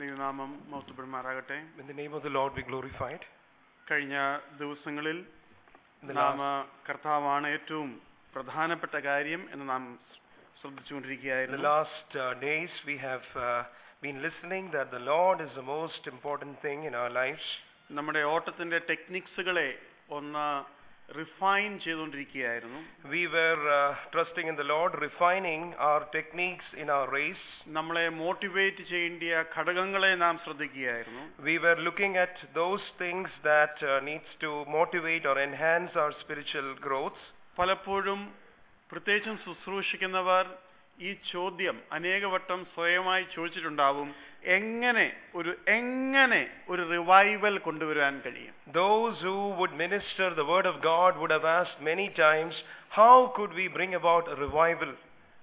ദൈവനാമം മൗത്തപ്പെടുമാറാകട്ടെ When the name of the Lord be glorified. കഴിഞ്ഞ ദിവസങ്ങളിൽ In the നാം last, കർത്താവാണ് ഏറ്റവും പ്രധാനപ്പെട്ട കാര്യം എന്ന് നാം in the ശ്രദ്ധിച്ചുകൊണ്ടിരിക്കുകയായിരുന്നു last uh, days, we have uh, been listening that the Lord is the most important thing in our lives. നമ്മുടെ ഓട്ടത്തിന്റെ ടെക്നിക്സുകളെ ഒന്ന് റിഫൈൻ ചെയ്തുകൊണ്ടിരിക്കുകയായിരുന്നു We were uh, trusting in the Lord, refining our techniques in our race. നമ്മളെ motivate ചെയ്യേണ്ട ഘടകങ്ങളെ നാം ശ്രദ്ധിക്കുകയായിരുന്നു We were looking at those things that uh, needs to motivate or enhance our spiritual growth. പലപ്പോഴും പ്രത്യേകിച്ചും ശുശ്രൂഷിക്കുന്നവർ ഈ ചോദ്യം അനേകവട്ടം സ്വയമായി ചോദിച്ചിട്ടുണ്ടാവും എങ്ങനെ ഒരു എങ്ങനെ ഒരു റിവൈവൽ കൊണ്ടുവരാൻ കഴിയും Those who would minister the word of God would have asked many times, how could we bring about a revival?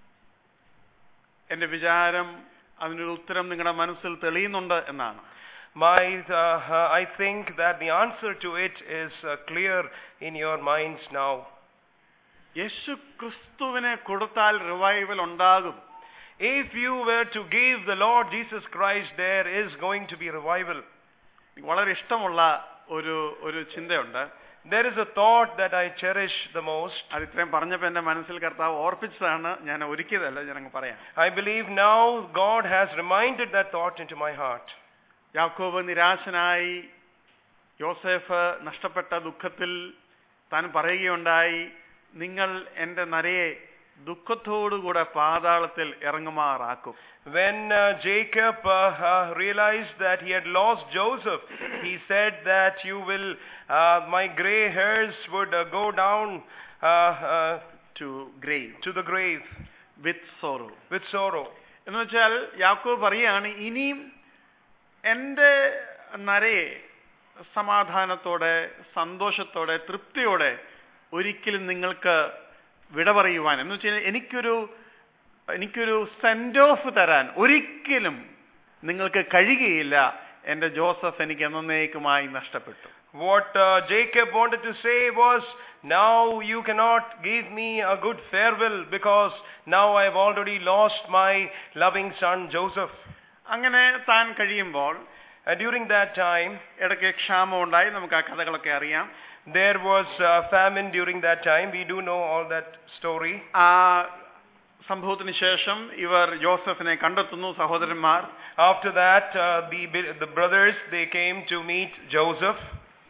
എന്റെ വിചാരം അതിനൊരു ഉത്തരം നിങ്ങളുടെ മനസ്സിൽ തെളിയുന്നുണ്ട് എന്നാണ് My, uh, uh, I think that the answer to it is uh, clear in your minds now. യേശു ക്രിസ്തുവിനെ കൊടുത്താൽ revival ഉണ്ടാകും If you were to give the Lord Jesus Christ, there is going to be revival. എനിക്ക് വളരെ ഇഷ്ടമുള്ള ഒരു ഒരു ചിന്തയുണ്ട് There is a thought that I cherish the most. അത് ഇത്രയും പറഞ്ഞപ്പോൾ എന്റെ മനസ്സിൽ കർത്താവ് ഓർപ്പിച്ചതാണ് ഞാൻ ഒരുക്കിയതല്ല ഞാൻ അങ്ങ് പറയാം I believe now God has reminded that thought into my heart. യാക്കോബ് നിരാശനായി യോസേഫ് നഷ്ടപ്പെട്ട ദുഃഖത്തിൽ താൻ പറയുകയുണ്ടായി നിങ്ങൾ എന്റെ നരയെ ദുഃഖത്തോടുകൂടെ പാതാളത്തിൽ ഇറങ്ങുമാറാക്കും When uh, Jacob uh, uh, realized that he had lost Joseph, he said that you will, uh, my gray hairs would uh, go down uh, uh, to grave to the grave with sorrow with sorrow. എന്ന് വെച്ചാൽ യാക്കോബ് പറയാണ് ഇനിയും എൻ്റെ നരയെ സമാധാനത്തോടെ സന്തോഷത്തോടെ തൃപ്തിയോടെ ഒരിക്കലും നിങ്ങൾക്ക് വിട പറയുവാൻ എന്ന് വെച്ചാൽ എനിക്കൊരു എനിക്കൊരു സെൻഡ് ഓഫ് തരാൻ ഒരിക്കലും നിങ്ങൾക്ക് കഴിയുകയില്ല എൻ്റെ ജോസഫ് എനിക്ക് എന്നേക്കുമായി നഷ്ടപ്പെട്ടു What uh, Jacob wanted to say was, now you cannot give me a good farewell because now I have already lost my loving son Joseph. അങ്ങനെ താൻ കഴിയുമ്പോൾ And during that time, ഇടയ്ക്ക് ക്ഷാമം ഉണ്ടായി നമുക്ക് ആ കഥകളൊക്കെ അറിയാം there was uh, famine during that time. We do know all that story. ആ സംഭവത്തിന് ശേഷം ഇവർ ജോസഫിനെ കണ്ടെത്തുന്നു സഹോദരന്മാർ After that, uh, the, the brothers, they came to meet Joseph.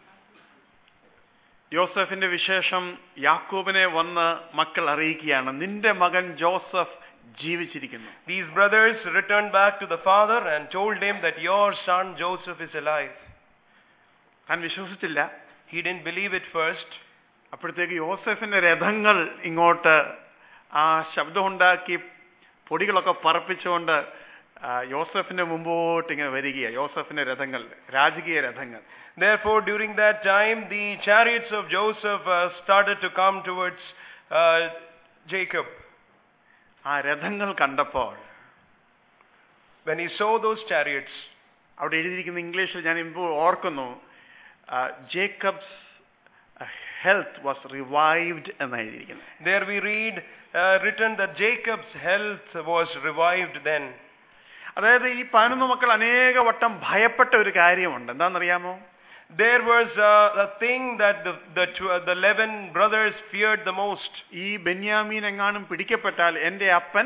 യോസഫിന്റെ വിശേഷം യാക്കോബിനെ വന്ന് മക്കൾ അറിയിക്കുകയാണ് നിന്റെ മകൻ ജോസഫ് ജീവിച്ചിരിക്കുന്നു These brothers returned back to the father and told him that your son Joseph is alive. താൻ വിശ്വസിച്ചില്ല He didn't believe it first. അപ്പോഴത്തേക്ക് യോസഫിന്റെ രഥങ്ങൾ ഇങ്ങോട്ട് ആ ശബ്ദമുണ്ടാക്കി പൊടികളൊക്കെ പറപ്പിച്ചുകൊണ്ട് ആ, യോസഫിന്റെ മുമ്പോട്ട് ഇങ്ങനെ വരികയാണ് യോസഫിന്റെ രഥങ്ങൾ രാജകീയ രഥങ്ങൾ Therefore, during that time, the chariots of Joseph uh, started to come towards uh, Jacob. ആ രഥങ്ങൾ കണ്ടപ്പോൾ When he saw those chariots, അവിടെ എഴുതിയിരിക്കുന്ന ഇംഗ്ലീഷിൽ ഞാൻ ഇപ്പോൾ ഓർക്കുന്നു ജേക്കബ്സ് ഹെൽത്ത് വാസ് റിവൈവ്ഡ് എന്നാണ് എഴുതിയിരിക്കുന്നത് there we read uh, written that Jacob's health was revived then. അതായത് ഈ പതിനൊന്ന് മക്കൾ അനേക വട്ടം ഭയപ്പെട്ട ഒരു കാര്യമുണ്ട് എന്താണെന്നറിയാമോ There was uh, a thing that the the, tw- the eleven brothers feared the most. ഈ ബെന്യാമീൻ എങ്ങാനും പിടിക്കപ്പെട്ടാൽ എന്റെ അപ്പൻ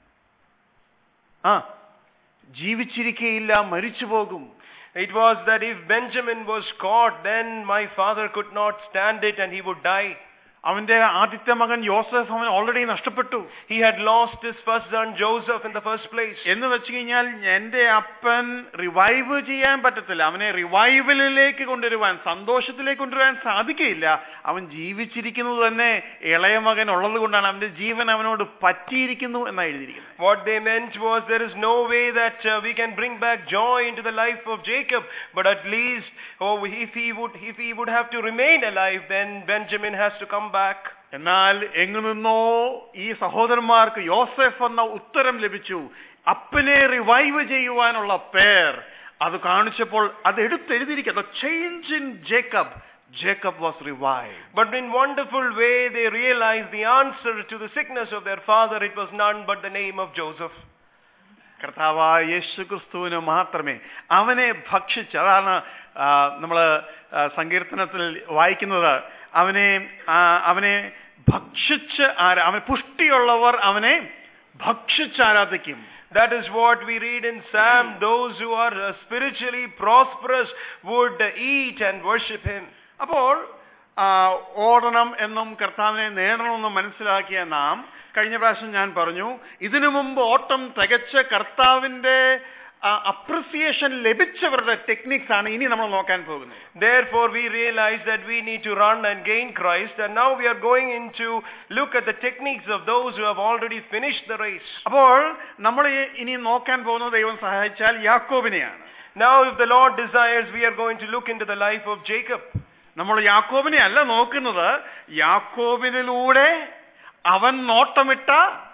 ആ ജീവിച്ചിരിക്കയില്ല മരിച്ചു പോകും It was that if Benjamin was caught, then my father could not stand it and he would die. അവന്റെ ആദ്യത്തെ മകൻ യോസഫ് അവൻ ഓൾറെഡി നഷ്ടപ്പെട്ടു He had lost his first son Joseph in the first place. എന്ന് വെച്ച് കഴിഞ്ഞാൽ എന്റെ അപ്പൻ റിവൈവ് ചെയ്യാൻ പറ്റത്തില്ല അവനെ റിവൈവലിലേക്ക് കൊണ്ടുവരുവാൻ സന്തോഷത്തിലേക്ക് കൊണ്ടുവരാൻ സാധിക്കയില്ല അവൻ ജീവിച്ചിരിക്കുന്നത് തന്നെ ഇളയ മകൻ ഉള്ളത് കൊണ്ടാണ് അവന്റെ ജീവൻ അവനോട് പറ്റിയിരിക്കുന്നു എന്നാണ് എഴുതിയിരിക്കുന്നത് What they meant was there is no way that uh, we can bring back joy into the life of Jacob, but at least oh, if he would if he would have to remain alive, then Benjamin has to come back. എന്നാൽ എങ്ങു നിന്നോ ഈ സഹോദരന്മാർക്ക് യോസെഫ് എന്ന ഉത്തരം ലഭിച്ചു അപ്പനെ revive ചെയ്യുവാനുള്ള പേർ അത് കാണിച്ചപ്പോൾ അത് എടുത്തെഴുതിയിരിക്കുന്നു change in Jacob Jacob was revive But in wonderful way they realized the answer to the sickness of their father. It was none but the name of Joseph. കർത്താവായ യേശു ക്രിസ്തുവിന് മാത്രമേ അവനെ ഭക്ഷിച്ച് അതാണ് നമ്മൾ സങ്കീർത്തനത്തിൽ വായിക്കുന്നത് അവനെ ആ, അവനെ ഭക്ഷിച്ച് ആരാ അവൻ പുഷ്ടിയുള്ളവർ അവനെ ഭക്ഷിച്ച് ആരാധിക്കും That is what we read in Psalm. Those who are uh, spiritually prosperous would uh, eat and worship Him. അപ്പോൾ ആ, ഓടണം എന്നും കർത്താവിനെ നേടണമെന്നും മനസ്സിലാക്കിയ നാം കഴിഞ്ഞ പ്രാവശ്യം ഞാൻ പറഞ്ഞു ഇതിനു മുമ്പ് ഓട്ടം തികച്ച കർത്താവിന്റെ അപ്രിസിയേഷൻ ലഭിച്ചവരുടെ ടെക്നിക്സ് ആണ് ഇനി നമ്മൾ നോക്കാൻ പോകുന്നത് Therefore, we realize that we need to run and gain Christ, and now we are going into look at the techniques of those who have already finished the race. അപ്പോൾ നമ്മൾ ഈ- ഇനി നോക്കാൻ പോകുന്ന ദൈവം സഹായിച്ചാൽ യാക്കോബിനെയാണ് Now, if the Lord desires, we are going to look into the life of Jacob. നമ്മൾ യാക്കോബിനെ അല്ല നോക്കുന്നത് യാക്കോബിനിലൂടെ അവൻ നോട്ടമിട്ട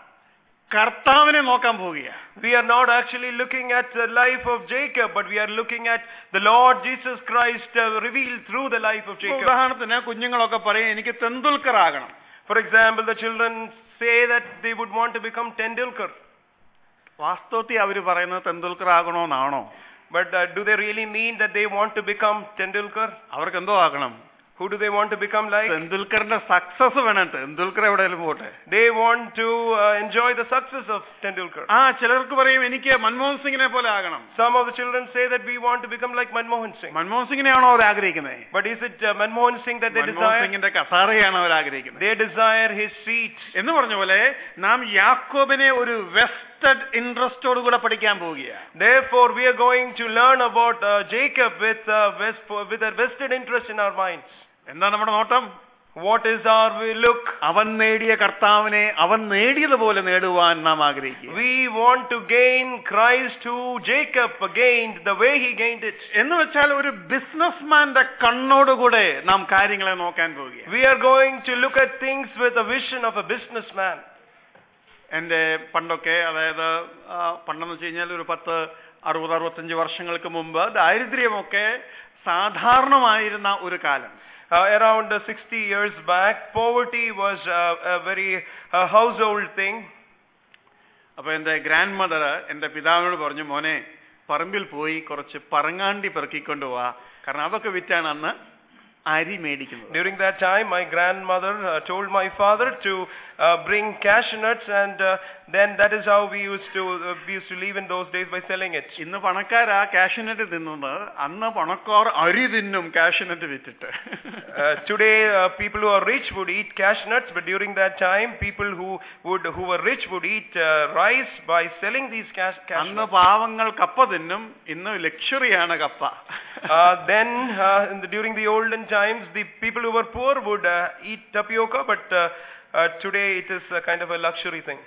കർത്താവിനെ നോക്കാൻ പോവുകയാണ് We are not actually looking at the life of Jacob, but we are looking at the Lord Jesus Christ uh, revealed through the life of ഇപ്പൊ Jacob. ഉദാഹരണത്തിന് കുഞ്ഞുങ്ങളൊക്കെ പറയും എനിക്ക് തെണ്ടുൽക്കർ ആകണം For example, the children say that they would want to become Tendulkar. വാസ്തവത്തിൽ അവർ പറയുന്നത് Tendulkar ആകണമെന്നാണോ But uh, do they really mean that they want to become Tendulkar? അവർക്ക് എന്തോ ആകണം Who do they want to become like? തെണ്ടുൽക്കറിന്റെ success വേണം തെണ്ടുൽക്കർ എവിടെയെങ്കിലും പോട്ടെ They want to uh, enjoy the success of Tendulkar. ആ ചിലർക്ക് പറയും എനിക്ക് മൻമോഹൻ സിംഗിനെ പോലെ ആകണം Some of the children say that we want to become like Manmohan Singh. Manmohan സിംഗിനെയാണോ അവർ ആഗ്രഹിക്കുന്നത് But is it uh, Manmohan Singh that they Manmohan desire? സിംഗിന്റെ കസാറയാണ് അവർ ആഗ്രഹിക്കുന്നത് They desire his seat. എന്ന് പറഞ്ഞ പോലെ നാം യാക്കോബിനെ ഒരു വെസ്റ്റഡ് ഇൻട്രസ്റ്റോട് കൂടെ പഠിക്കാൻ പോവുകയാണ് Therefore, we are going to learn about uh, Jacob with, uh, west, with a vested interest in our minds. എന്താ നമ്മുടെ നോട്ടം What is our we look? അവൻ നേടിയ കർത്താവിനെ അവൻ നേടിയതുപോലെ നേടുവാൻ നാം ആഗ്രഹിക്കുക We want to gain Christ who Jacob gained the way he gained it. എന്ന് വെച്ചാൽ ഒരു ബിസിനസ്മാന്റെ കണ്ണോടുകൂടെ നാം കാര്യങ്ങളെ നോക്കാൻ പോവുകയാണ് We are going to look at things with a vision of a businessman. എൻ്റെ പണ്ടൊക്കെ അതായത് ആ, പണ്ടെന്ന് വെച്ച് കഴിഞ്ഞാൽ ഒരു പത്ത് അറുപത് അറുപത്തഞ്ച് വർഷങ്ങൾക്ക് മുമ്പ് ദാരിദ്ര്യമൊക്കെ സാധാരണമായിരുന്ന ഒരു കാലം Uh, around uh, 60 years back, poverty was uh, a very uh, household thing. അപ്പൊ എൻ്റെ ഗ്രാൻഡ് മദർ എൻ്റെ പിതാവിനോട് പറഞ്ഞു മോനെ പറമ്പിൽ പോയി കുറച്ച് പറങ്ങാണ്ടി പെറുക്കിക്കൊണ്ട് പോവാ കാരണം അതൊക്കെ വിറ്റാണ് അന്ന് അരി മേടിക്കുന്നത് During that time, my grandmother uh, told my father to uh, bring cashew nuts, and uh, then that is how we used to uh, we used to live in those days by selling it. ഇന്ന് പണക്കാരാ cashew nut തിന്നുന്നത് അന്ന് പണക്കാർ അരി തിന്നും cashew nut വിറ്റിട്ട് Uh, today, uh, people who are rich would eat cashew nuts, but during that time, people who would who were rich would eat uh, rice by selling these cash, cashew അന്ന് nuts. പാവങ്ങൾ കപ്പ തിന്നും ഇന്ന് ലക്ഷറിയാണ് കപ്പ Uh, then, uh, in the, during the olden times, the people who were poor would uh, eat tapioca, but uh, uh, today it is a kind of a luxury thing.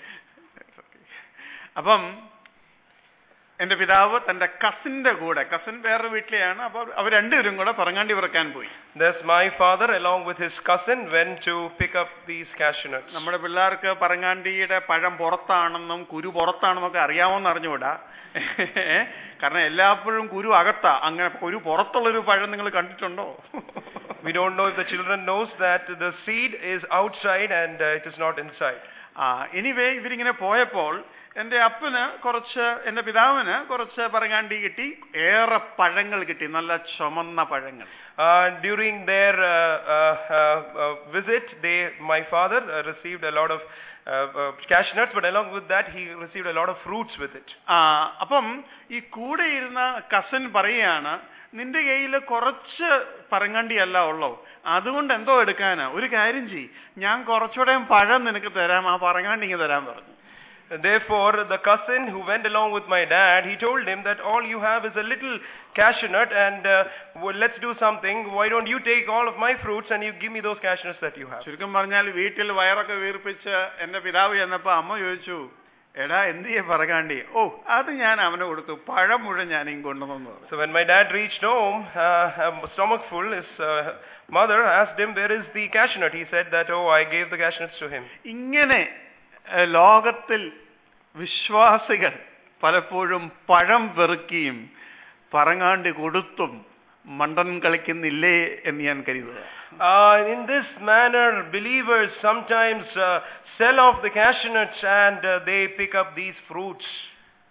അപ്പം എന്റെ പിതാവ് തന്റെ കസിന്റെ കൂടെ കസിൻ വേറെ വീട്ടിലെയാണ് അപ്പൊ അവർ രണ്ടുപേരും കൂടെ പറങ്ങാണ്ടി പറക്കാൻ പോയി Thus, my father, along with his cousin, went to pick up these cashew nuts. നമ്മുടെ പിള്ളേർക്ക് പറങ്ങാണ്ടിയുടെ പഴം പുറത്താണെന്നും കുരു പുറത്താണെന്നൊക്കെ അറിയാമെന്ന് അറിഞ്ഞുകൂടാ കാരണം എല്ലാപ്പോഴും കുരു അകത്താ അങ്ങനെ കുരു പുറത്തുള്ളൊരു പഴം നിങ്ങൾ കണ്ടിട്ടുണ്ടോ We don't know if the children knows that the seed is outside and uh, it is not inside. ആ എനിവേ ഇവരിങ്ങനെ പോയപ്പോൾ എന്റെ അപ്പന് കുറച്ച് എന്റെ പിതാവിന് കുറച്ച് പറങ്ങാണ്ടി കിട്ടി ഏറെ പഴങ്ങൾ കിട്ടി നല്ല ചുമന്ന പഴങ്ങൾ Uh, during their uh, uh, uh, uh, visit, they, my father uh, received a lot of uh, uh, cashew nuts, but along with that, he received a lot of fruits with it. ആ അപ്പം ഈ കൂടെ ഇരുന്ന Curzon പറയാണ് നിന്റെ കയ്യിൽ കുറച്ച് പറങ്ങണ്ടി അല്ല ഉള്ളോ അതുകൊണ്ട് എന്തോ എടുക്കാനാ ഒരു കാര്യം ചെയ് ഞാൻ കുറച്ചുകൂടെ പഴം നിനക്ക് തരാം ആ പറങ്ങാണ്ടി ഇങ്ങ് തരാൻ പറഞ്ഞു Therefore, the cousin who went along with my dad, he told him that all you have is a little cashew nut, and uh, well, let's do something. Why don't you take all of my fruits and you give me those cashew nuts that you have? ചുരുക്കം പറഞ്ഞാൽ വീട്ടിൽ വയറൊക്കെ വീർപ്പിച്ച് എന്റെ പിതാവ് ചെന്നപ്പോ അമ്മ ചോദിച്ചു എടാ എന്ത് ചെയ്യ പറങ്ങാണ്ടി ഓ അത് ഞാൻ അവന് കൊടുത്തു പഴം മുഴുവൻ ഞാൻ ഇങ്ങ് കൊണ്ടുവന്നു പറഞ്ഞു So when my dad reached home, uh, um, stomach full, his uh, mother asked him, "Where is the cashew nut?" He said that, "Oh, I gave the cashew nuts to him." ഇങ്ങനെ ഏഹ്, ലോകത്തിൽ വിശ്വാസികൾ പലപ്പോഴും പഴം പെറുക്കിയും പറങ്ങാണ്ടി കൊടുത്തും മണ്ടൻ കളിക്കുന്നില്ലേ എന്ന് ഞാൻ കരുതുക Uh, in this manner, believers sometimes uh, sell off the cashew nuts and uh, they pick up these fruits.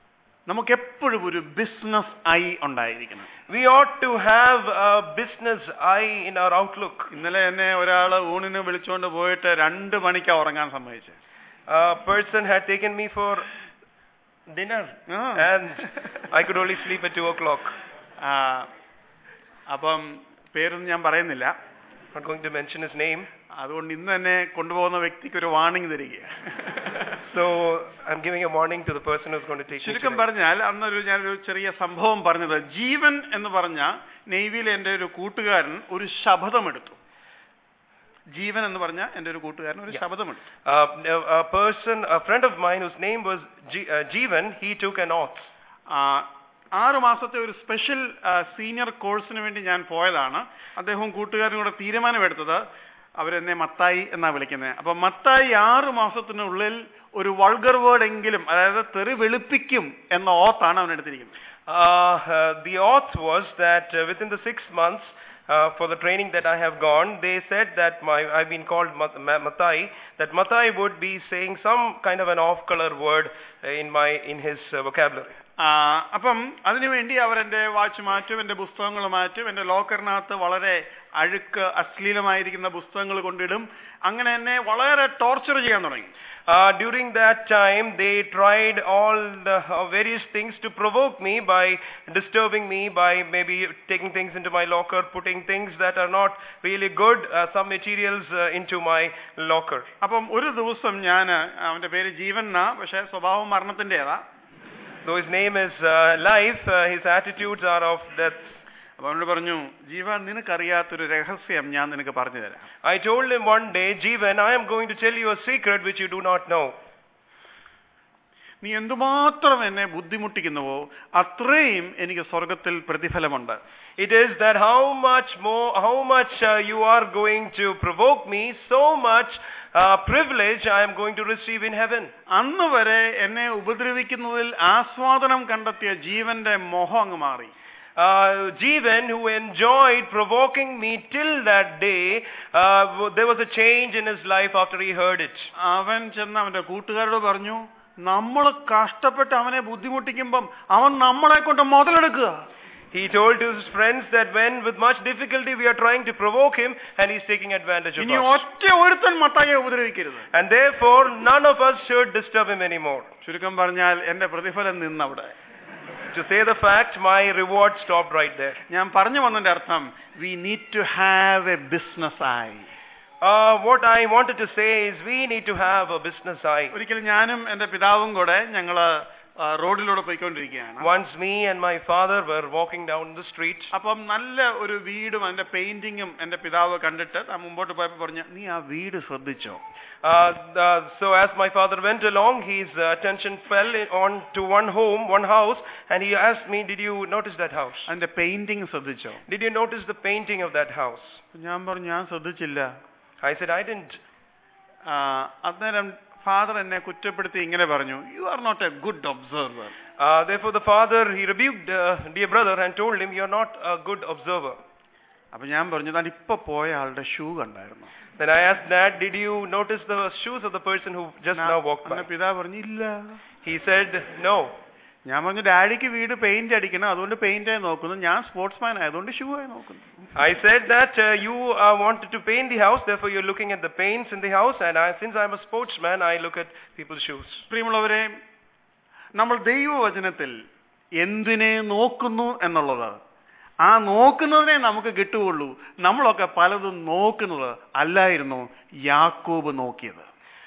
നമുക്ക് എപ്പോഴും ഒരു ബിസിനസ് ഐ ഉണ്ടായിരിക്കണം We ought to have a business eye in our outlook. ഇന്നലെ എന്നെ ഒരാൾ ഊണിന് വിളിച്ചുകൊണ്ട് പോയിട്ട് രണ്ട് മണിക്കാ ഉറങ്ങാൻ സമ്മതിച്ചത് A person had taken me for dinner ആ. and I could only sleep at 2 o'clock. ആ, അപ്പം പേരൊന്നും ഞാൻ പറയുന്നില്ല Not going to mention his name. അതുകൊണ്ട് ഇന്ന് തന്നെ കൊണ്ടുപോകുന്ന വ്യക്തിക്ക് ഒരു വാർണിംഗ് തരികയാണ് So I'm giving a warning to the person who's going to take me ചുരുക്കം today. പറഞ്ഞാൽ അന്നൊരു ഞാനൊരു ചെറിയ സംഭവം പറഞ്ഞത് ജീവൻ എന്ന് പറഞ്ഞ നെയ്വിയിലെ എൻ്റെ ഒരു കൂട്ടുകാരൻ ഒരു ശപഥമെടുത്തു ജീവൻ എന്ന് പറഞ്ഞ എൻ്റെ ഒരു കൂട്ടുകാരൻ ഒരു Yeah. ശപഥമെടുത്തു Uh, a person, a friend of mine whose name was G- uh, Jeevan, he took an oath. ആ, ആറ് മാസത്തെ ഒരു സ്പെഷ്യൽ സീനിയർ കോഴ്സിന് വേണ്ടി ഞാൻ പോയതാണ് അദ്ദേഹവും കൂട്ടുകാരനും കൂടെ തീരുമാനമെടുത്തത് അവരെന്നെ മത്തായി എന്നാ വിളിക്കുന്നത് അപ്പൊ മത്തായി ആറ് മാസത്തിനുള്ളിൽ ഒരു വൾഗർ വേർഡ് എങ്കിലും അതായത് തെറി വെളുപ്പിക്കും എന്ന ഓത്താണ് അവൻ എടുത്തിരിക്കുന്നത് Uh, uh, the oath was that uh, within the six months uh, for the training that I have gone, they said that my I've been called Mat- Ma- Matai, that Matai would be saying some kind of an off-color word uh, in my in his uh, vocabulary. ആ, അപ്പം അതിനുവേണ്ടി അവരെന്റെ watch മാറ്റും എന്റെ പുസ്തകങ്ങൾ മാറ്റും എന്റെ ലോക്കറിനകത്ത് വളരെ അഴുക്ക് അശ്ലീലമായിരിക്കുന്ന പുസ്തകങ്ങൾ കൊണ്ടിടും അങ്ങനെ എന്നെ വളരെ ടോർച്ചർ ചെയ്യാൻ തുടങ്ങി Uh, during that time, they tried all the uh, various things to provoke me by disturbing me, by maybe taking things into my locker, putting things that are not really good, uh, some materials uh, into my locker. അപ്പം ഒരു ദിവസം ഞാൻ അവന്റെ പേര് ജീവൻ എന്നാ പക്ഷെ സ്വഭാവം മരണത്തിന്റേതാ Though his name is uh, life, uh, his attitudes are of death. അപ്പൊ അവനോട് പറഞ്ഞു ജീവ നിനക്കറിയാത്തൊരു രഹസ്യം ഞാൻ നിനക്ക് പറഞ്ഞു തരാം I told him one day, Jeevan, I am going to tell you a secret which you do not know. നീ എന്തുമാത്രം എന്നെ ബുദ്ധിമുട്ടിക്കുന്നുവോ അത്രയും എനിക്ക് സ്വർഗത്തിൽ പ്രതിഫലമുണ്ട് It is that how much more, how much uh, you are going to provoke me, so much uh, privilege I am going to receive in heaven. അന്ന് വരെ എന്നെ ഉപദ്രവിക്കുന്നതിൽ ആസ്വാദനം കണ്ടെത്തിയ ജീവന്റെ മോഹം അങ്ങ് മാറി Uh, Jeevan, who enjoyed provoking me till that day, uh, w- there was a change in his life after he heard it. അവൻ ചെന്ന് അവന്റെ കൂട്ടുകാരോട് പറഞ്ഞു നമ്മൾ കഷ്ടപ്പെട്ട് അവനെ ബുദ്ധിമുട്ടിക്കുമ്പം അവൻ നമ്മളെ കൊണ്ട് മുതലെടുക്കുക He told to his friends that when with much difficulty we are trying to provoke him and he's taking advantage of ഇനി us. ഒറ്റ ഒരുത്തൻ മത്തായെ ഉപദ്രവിക്കരുത് And therefore none of us should disturb him anymore. ചുരുക്കം പറഞ്ഞാൽ എന്റെ പ്രതിഫലം നിന്നവിടെ To say the fact, my reward stopped right there. ഞാൻ പറഞ്ഞു വന്നതിന്റെ അർത്ഥം we need to have a business ആയി Uh, what I wanted to say is we need to have a business eye. ഒരിക്കൽ ഞാനും എന്റെ പിതാവും കൂടെ ഞങ്ങള് ആ, റോഡിലൂടെ പോയിക്കൊണ്ടിരിക്കുകയാണ് Once me and my father were walking down the street. അപ്പം നല്ല ഒരു വീടും അതിന്റെ പെയിന്റിങ്ങും എന്റെ പിതാവ് കണ്ടിട്ട് ആ മുമ്പോട്ട് പോയപ്പോ പറഞ്ഞു നീ ആ വീട് ശ്രദ്ധിച്ചോ Uh, the- so as my father went along, his uh, attention fell in- on to one home, one house, and he asked me, "Did you notice that house? അതിന്റെ പെയിന്റിങ് ശ്രദ്ധിച്ചോ Did you notice the painting of that house?" ഞാൻ പറഞ്ഞു ഞാൻ ശ്രദ്ധിച്ചില്ല I said, "I didn't." ആ, അന്നേരം father എന്നെ കുറ്റപ്പെടുത്തി ഇങ്ങനെ പറഞ്ഞു you are not a good observer Uh, therefore, the father he rebuked uh, dear brother and told him, "You're not a good observer." അപ്പൊ ഞാൻ പറഞ്ഞു താൻ ഇപ്പൊ പോയ ആളുടെ ഷൂ കണ്ടായിരുന്നു Then I asked Dad, "Did you notice the shoes of the person who just now walked അന്ന് by?" പിതാവ് പറഞ്ഞു ഇല്ല He said, "No." ഞാൻ പറഞ്ഞു ഡാഡിക്ക് വീട് പെയിന്റ് അടിക്കണം അതുകൊണ്ട് പെയിന്റ് ആയി നോക്കുന്നു ഞാൻ സ്പോർട്സ്മാൻ ആയതുകൊണ്ട് ഷൂ ആയി നോക്കുന്നു I said that uh, you uh, wanted to paint the house, therefore you're looking at the paints in the house, and I, since I'm a sportsman, I look at people's shoes. പ്രിയമുള്ളവരെ നമ്മൾ ദൈവവചനത്തിൽ എന്തിനെ നോക്കുന്നു എന്നുള്ളത് ആ നോക്കുന്നതിനെ നമുക്ക് കിട്ടുകയുള്ളൂ നമ്മളൊക്കെ പലതും നോക്കുന്നത് അല്ലായിരുന്നു യാക്കോബ് നോക്കിയത്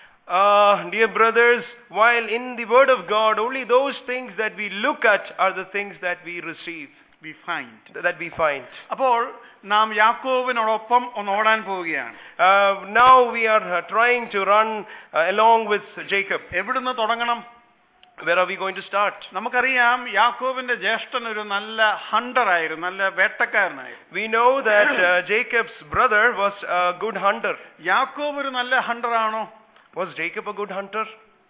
Uh, dear brothers, while in the Word of God, only those things that we look at are the things that we receive, we find that we find. അപ്പോൾ നാം യാക്കോബിനോടൊപ്പം ഒന്ന് ഓടാൻ പോവുകയാണ് Uh, now we are uh, trying to run uh, along with Jacob. എവിടുന്ന് തുടങ്ങണം Where are we going to start? നമുക്കറിയാം യാക്കോബിന്റെ ജ്യേഷ്ഠൻ ഒരു നല്ല ഹണ്ടർ ആയിരുന്നു നല്ല വേട്ടക്കാരനായിരുന്നു We know that uh, Jacob's brother was a good hunter. യാക്കോബ് ഒരു നല്ല ഹണ്ടർ ആണോ Was Jacob a good hunter?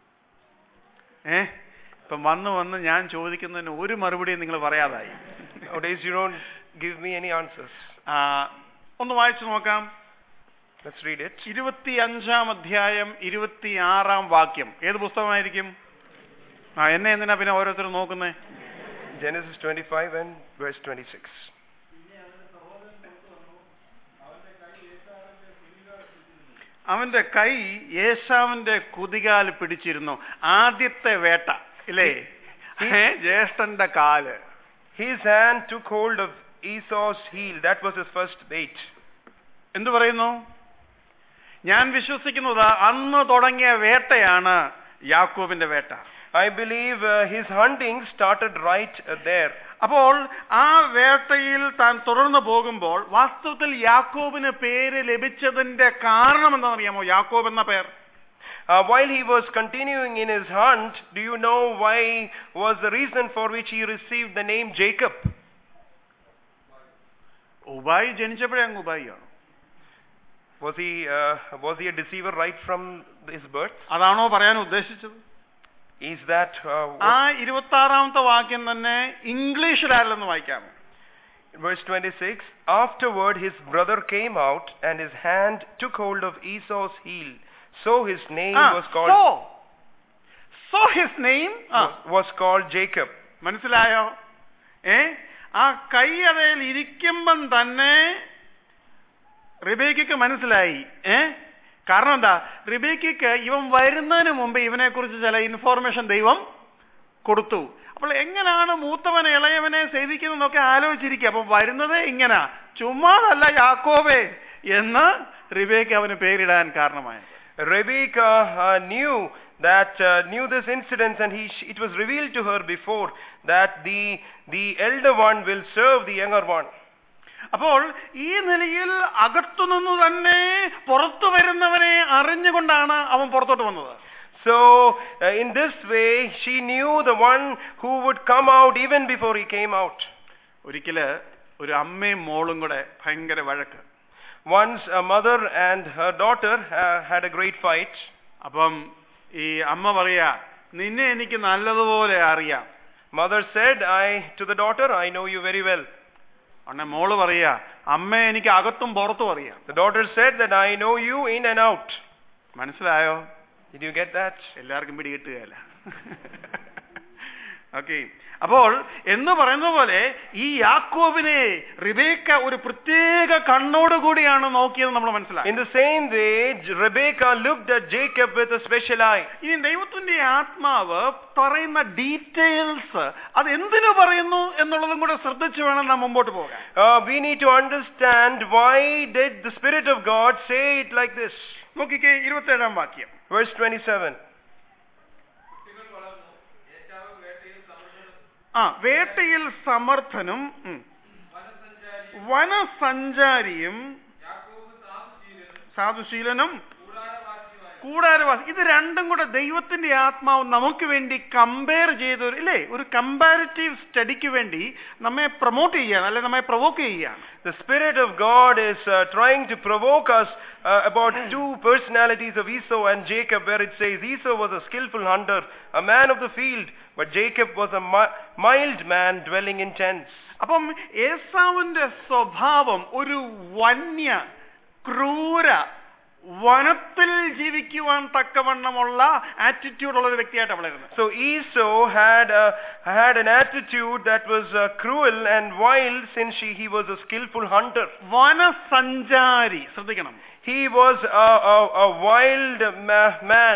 ഏ ഇപ്പം വന്ന് വന്ന് ഞാൻ ചോദിക്കുന്നതിന് ഒരു മറുപടിയും നിങ്ങൾ പറയാതായി Nowadays you don't give me any answers. ആ, ഒന്ന് വായിച്ചു നോക്കാം Let's read it. ഇരുപത്തി അഞ്ചാം അധ്യായം ഇരുപത്തി ആറാം വാക്യം ഏത് പുസ്തകമായിരിക്കും ആ എന്നെ എന്തിനാ പിന്നെ ഓരോരുത്തരും നോക്കുന്നേ Genesis 25 and verse 26. അവന്റെ കൈ യേശാവിന്റെ കുതികാൽ പിടിച്ചിരുന്നു ആദ്യത്തെ വേട്ട ഇല്ലേ ഏ, ജ്യേഷ്ഠന്റെ കാല് His hand took hold of Esau's heel. That was his first bait. എന്തു പറയുന്നു ഞാൻ വിശ്വസിക്കുന്നത് അന്ന് തുടങ്ങിയ വേട്ടയാണ് യാക്കോബിന്റെ വേട്ട I believe uh, his hunting started right uh, there. അപ്പോൾ ആ വേട്ടയിൽ താൻ തുടർന്ന് പോകുമ്പോൾ വാസ്തവത്തിൽ യാക്കോബിന് പേര് ലഭിച്ചതിന്റെ കാരണം എന്താണെന്നറിയാമോ യാക്കോബ് എന്ന പേർ Uh, while he was continuing in his hunt, do you know why was the reason for which he received the name Jacob? ഉബായി ജനിച്ചപ്പോഴേ അങ്ങ് ഉബായിയാണ് Was he uh, was he a deceiver right from his birth? അതാണോ പറയാൻ ഉദ്ദേശിച്ചത് Is that uh, ആ what- ഇരുപത്തി ആറാമത്തെ വാക്യം തന്നെ ഇംഗ്ലീഷിലാരെന്ന് വായിക്കാമോ verse 26? Afterward, his brother came out, and his hand took hold of Esau's heel. So his name was called so so his name was, was called Jacob. മനസ്സിലായോ ഏ ആ കൈ അതേൽ ഇരിക്കുമ്പം തന്നെ റിബേക്കയ്ക്ക് മനസ്സിലായി ഏ കാരണം എന്താ റിബേക്കയ്ക്ക് ഇവൻ വരുന്നതിന് മുമ്പ് ഇവനെ കുറിച്ച് ചില ഇൻഫോർമേഷൻ ദൈവം കൊടുത്തു അപ്പോൾ എങ്ങനെയാണ് മൂത്തവനെ ഇളയവനെ സേവിക്കുന്നതെന്നൊക്കെ ആലോചിച്ചിരിക്കുക അപ്പൊ വരുന്നത് ഇങ്ങനെ ചുമ്മാതല്ല യാക്കോബേ എന്ന് റിബേക്ക് അവന് പേരിടാൻ കാരണമായത് Rebecca uh, knew that uh, knew this incident, and he it was revealed to her before that the the elder one will serve the younger one. അപ്പോൾ ഈ നിലയിൽ അകത്തുനിന്ന് തന്നെ പുറത്തു വരുന്നവനെ അറിഞ്ഞുകൊണ്ടാണ് അവൻ പുറത്തോട്ട് വന്നത് So uh, in this way, she knew the one who would come out even before he came out. ഒരിക്കല് ഒരു അമ്മയും മോളും കൂടെ ഭയങ്കര വഴക്ക് Once a mother and her daughter uh, had a great fight. അപ്പം ഈ അമ്മ പറയാ നിന്നെ എനിക്ക് നല്ലതുപോലെ അറിയാം Mother said, "I to the daughter, I know you very well." അണ്ണെ മോള് പറയാ അമ്മ എനിക്ക് അകത്തും പുറത്തും അറിയാം The daughter said that I know you in and out. മനസ്സിലായോ Did you get that? എല്ലാവർക്കും പിടികിട്ടുകയല്ല ഓക്കെ അപ്പോൾ എന്ന് പറയുന്ന പോലെ ഈ യാക്കോബിനെ റിബേക്ക ഒരു പ്രത്യേക കണ്ണോടുകൂടിയാണ് നോക്കിയത് നമ്മൾ മനസ്സിലാക്കി In the same way, J- Rebecca looked at Jacob with a special eye. ഇനി ദൈവത്തിന്റെ ആത്മാവ് പറയുന്ന ഡീറ്റെയിൽസ് അത് എന്തിനു പറയുന്നു എന്നുള്ളതും കൂടെ ശ്രദ്ധിച്ചു വേണം നാം മുമ്പോട്ട് പോകാൻ Uh, we need to understand why did the Spirit of God say it like this? നോക്കിക്കേ ഇരുപത്തേഴാം വാക്യം Verse 27. ആ വേട്ടയിൽ സമർത്ഥനും ഉം, വനസഞ്ചാരിയും സാധുശീലനും കൂടാരവാസി ഇത് രണ്ടും കൂടെ ദൈവത്തിന്റെ ആത്മാവ് നമുക്ക് വേണ്ടി കമ്പയർ ചെയ്ത ഒരു ഇല്ലേ ഒരു കമ്പാരിറ്റീവ് സ്റ്റഡിക്ക് വേണ്ടി നമ്മെ പ്രൊമോട്ട് ചെയ്യാൻ അല്ലെ നമ്മെ പ്രൊവോക്ക് ചെയ്യാൻ The Spirit of God is uh, trying to provoke us uh, about two personalities of Esau and Jacob, where it says Esau was a skillful hunter, a man of the field, but Jacob was a mi- mild man dwelling in tents. അപ്പം ഏസാവിന്റെ സ്വഭാവം ഒരു വന്യ ക്രൂര വനത്തിൽ ജീവിക്കുവാൻ തക്കവണ്ണമുള്ള attitude ഉള്ള ഒരു വ്യക്തിയായിട്ട് വളരുന്നത് So Esau had a, had an attitude that was uh, cruel and wild since he, he was a skillful hunter. വനസഞ്ചാരി ശ്രദ്ധിക്കണം He was a, a, a wild ma- man.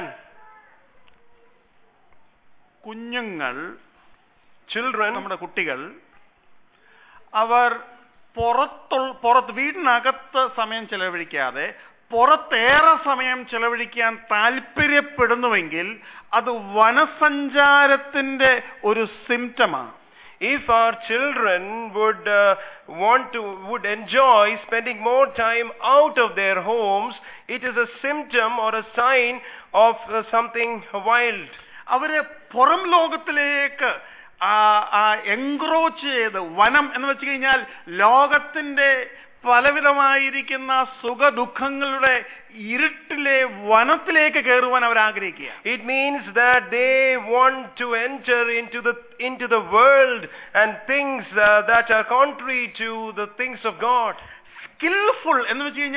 കുഞ്ഞുങ്ങൾ Children, നമ്മുടെ കുട്ടികൾ അവർ പുറത്തു പുറത്ത് വീടിനകത്ത് സമയം ചെലവഴിക്കാതെ പുറത്തേറെ സമയം ചെലവഴിക്കാൻ താല്പര്യപ്പെടുന്നുവെങ്കിൽ അത് വനസഞ്ചാരത്തിന്റെ ഒരു സിംറ്റമാണ് if our children would uh, want to would enjoy spending more time out of their homes it is a symptom or a sign of uh, something wild അവരെ പുറം ലോകത്തിലേക്ക് എൻക്രോച്ച് ചെയ്ത് വനം എന്ന് വെച്ച് കഴിഞ്ഞാൽ ലോകത്തിന്റെ പലവിധമായിരിക്കുന്ന സുഖദുഃഖങ്ങളുടെ ഇരുട്ടിലെ വനത്തിലേക്ക് കയറുവാൻ അവർ ആഗ്രഹിക്കുക it means that they want to enter into the into the world and things uh, that are contrary to the things of god skilful എന്ന് വെച്ച് കഴിഞ്ഞാൽ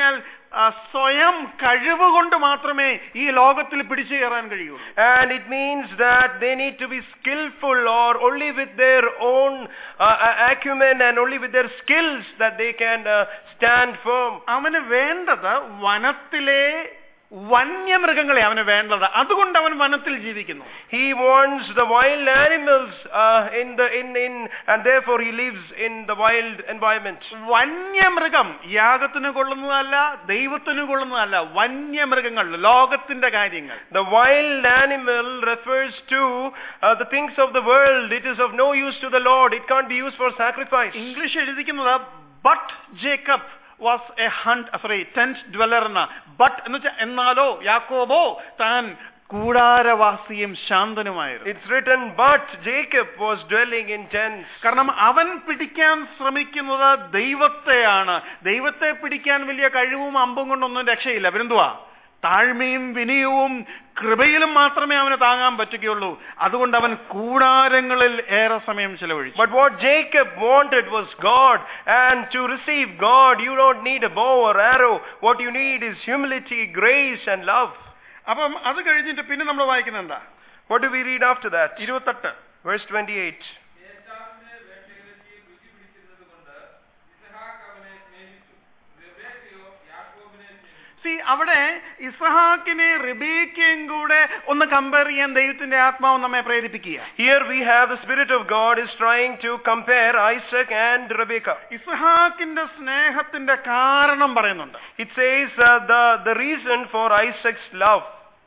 ആ, സ്വയം കഴിവ് കൊണ്ട് മാത്രമേ ഈ ലോകത്തിൽ പിടിച്ചു കയറാൻ കഴിയുള്ളൂ And it means that they need to be skillful or only with their own uh, uh, acumen and only with their skills that they can uh, stand firm. അവന് വേണ്ടത് വനത്തിലെ വന്യമൃഗങ്ങളെ അവന് വേണ്ടത് അതുകൊണ്ട് അവൻ വനത്തിൽ ജീവിക്കുന്നു He wants the wild animals uh, in the in in and therefore he lives in the wild environment. വന്യമൃഗം യാഗത്തിന് കൊള്ളുന്നതല്ല ദൈവത്തിന് കൊള്ളുന്നതല്ല വന്യമൃഗങ്ങൾ ലോകത്തിന്റെ കാര്യങ്ങൾ The wild animal refers to uh, the things of the world. It is of no use to the Lord. It can't be used for sacrifice. English എഴുതിക്കുന്നത് but Jacob was a hunt sorry tent dweller എന്ന but എന്ന് വെച്ചാൽ എന്നാലോ യാക്കോബോ താൻ കൂടാരവാസിയും ശാന്തനുമായിരുന്നു It's written, but Jacob was dwelling in tents. കാരണം അവൻ പിടിക്കാൻ ശ്രമിക്കുന്നത് ദൈവത്തെയാണ് ദൈവത്തെ പിടിക്കാൻ വലിയ കഴിവും അമ്പും കൊണ്ടൊന്നും രക്ഷയില്ല പിന്നെന്തുവാ താഴ്മയും വിനയവും കൃപയിലും മാത്രമേ അവന് താങ്ങാൻ പറ്റുകയുള്ളൂ അതുകൊണ്ട് അവൻ കൂടാരങ്ങളിൽ ഏറെ സമയം ചെലവഴിച്ചു But what Jacob wanted was God, and to receive God, you don't need a bow or arrow. What you need is humility, grace, and love. അപ്പം അത് കഴിഞ്ഞിട്ട് പിന്നെ നമ്മൾ വായിക്കുന്നത് എന്താ What do we read after that? ഇരുപത്തെട്ട് Verse 28. ഏശാവിനെ വേട്ടയിറച്ചി രുചി പിടിച്ചിരുന്നതുകൊണ്ട് ഇസഹാക്ക് അവനെ സ്നേഹിച്ചു റിബേക്കയോ യാക്കോബിനെ സ്നേഹിച്ചു സി അവിടെ ഇസഹാക്കിനെ റിബേക്കയും കൂടെ ഒന്ന് കമ്പയർ ചെയ്യാൻ ദൈവത്തിന്റെ ആത്മാവ് നമ്മെ പ്രേരിപ്പിക്കുക Here we have the Spirit of God is trying to compare Isaac and Rebekah. ഇസഹാക്കിന്റെ സ്നേഹത്തിന്റെ കാരണം പറയുന്നുണ്ട് It says uh, the, the reason for Isaac's love.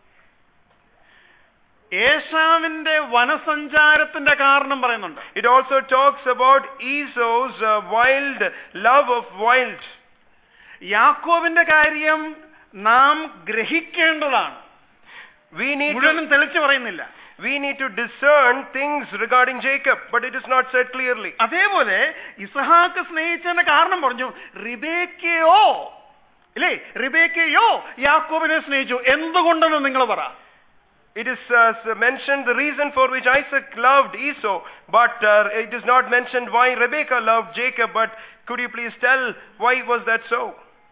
ഏശാവിന്റെ വനസഞ്ചാരത്തിന്റെ കാരണം പറയുന്നുണ്ട് It also talks about Esau's uh, wild love of wild. യാക്കോബിന്റെ കാര്യം നാം ഗ്രഹിക്കേണ്ടതാണ് We need to മുഴുവനും തെളിച്ചു പറയുന്നില്ല we need to discern things regarding Jacob, but it is not said clearly. അതേപോലെ ഇസഹാക്ക് സ്നേഹിച്ചതിന്റെ കാരണം പറഞ്ഞു റിബേക്കയോ ഇല്ലേ റിബേക്കയോ യാക്കോബിനെ സ്നേഹിച്ചു എന്തുകൊണ്ടെന്ന് നിങ്ങൾ പറ It is uh, s- mentioned the reason for which Isaac loved Esau, but uh, it is not mentioned why Rebekah loved Jacob. But could you please tell why was that so?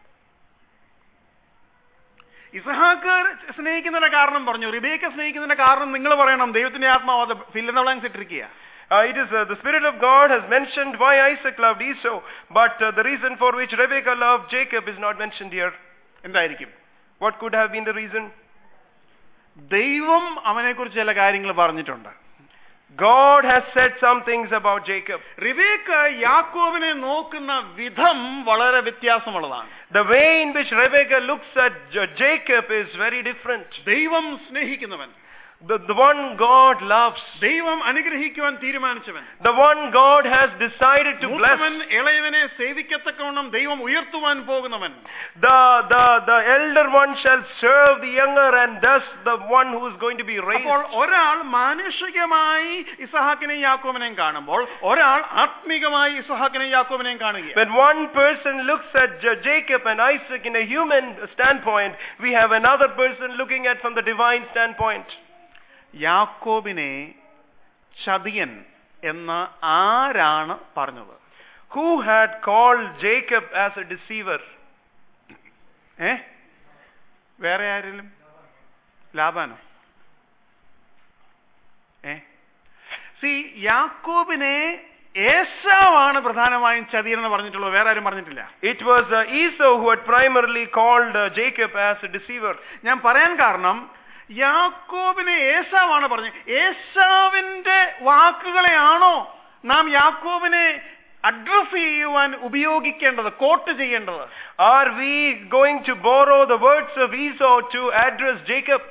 ഇസഹാക്ക് സ്നേഹിക്കുന്നതിന്റെ കാരണം പറഞ്ഞു റിബേക്ക സ്നേഹിക്കുന്നതിന്റെ കാരണം നിങ്ങൾ പറയണം ദൈവത്തിന്റെ ആത്മാവ് അത് ഫില്ലിന്റെ blanks ഇട്ടിരിക്കുക Uh, it is uh, the Spirit of God has mentioned why Isaac loved Esau, but uh, the reason for which Rebekah loved Jacob is not mentioned here. എന്തായിരിക്കും What could have been the reason? ദൈവം അവനെക്കുറിച്ച് ചില കാര്യങ്ങൾ പറഞ്ഞിട്ടുണ്ട് God has said some things about Jacob. Rebecca യാക്കോബിനെ നോക്കുന്ന വിധം വളരെ വ്യത്യാസമുള്ളതാണ് The way in which Rebekah looks at J- Jacob is very different. ദൈവം സ്നേഹിക്കുന്നവൻ The, the one God loves, ദൈവം അനുഗ്രഹിക്കുവാൻ തീരുമാനിച്ചവൻ the one God has decided to മൂത്തവൻ bless, ഇളയവനെ സേവിക്കത്തക്കവണ്ണം ദൈവം ഉയർത്തുവാൻ പോകുന്നവൻ the, the, the elder one shall serve the younger, and thus the one who is going to be അപ്പോൾ raised. ഒരാൾ മാനുഷികമായി ഇസഹാക്കിനെയും യാക്കോബിനെയും കാണുമ്പോൾ ഒരാൾ ആത്മീകമായി ഇസഹാക്കിനെയും യാക്കോബിനെയും കാണുക When one person looks at J- Jacob and Isaac in a human standpoint, we have another person looking at from the divine standpoint. യാക്കോബിനെ ചതിയൻ എന്ന് ആരാണ് പറഞ്ഞത് Who had called Jacob as a deceiver? ഏ വേറെ ആരെങ്കിലും ലാബാനോ ഏ സി യാക്കോബിനെ ഏശാവാണ് പ്രധാനമായും ചതിയൻ എന്ന് പറഞ്ഞിട്ടുള്ളത് വേറെ ആരും പറഞ്ഞിട്ടില്ല It was uh, Esau who had primarily called uh, Jacob as a deceiver. ഞാൻ പറയാൻ കാരണം യാക്കോബിനെ ഏശാവാണ് പറഞ്ഞത് ഏശാവിന്റെ വാക്കുകളെയാണോ നാം യാക്കോബിനെ അഡ്രസ് ചെയ്യുവാൻ ഉപയോഗിക്കേണ്ടത് കോട്ട് ചെയ്യേണ്ടത് Are we going to borrow the words of Esau to address Jacob?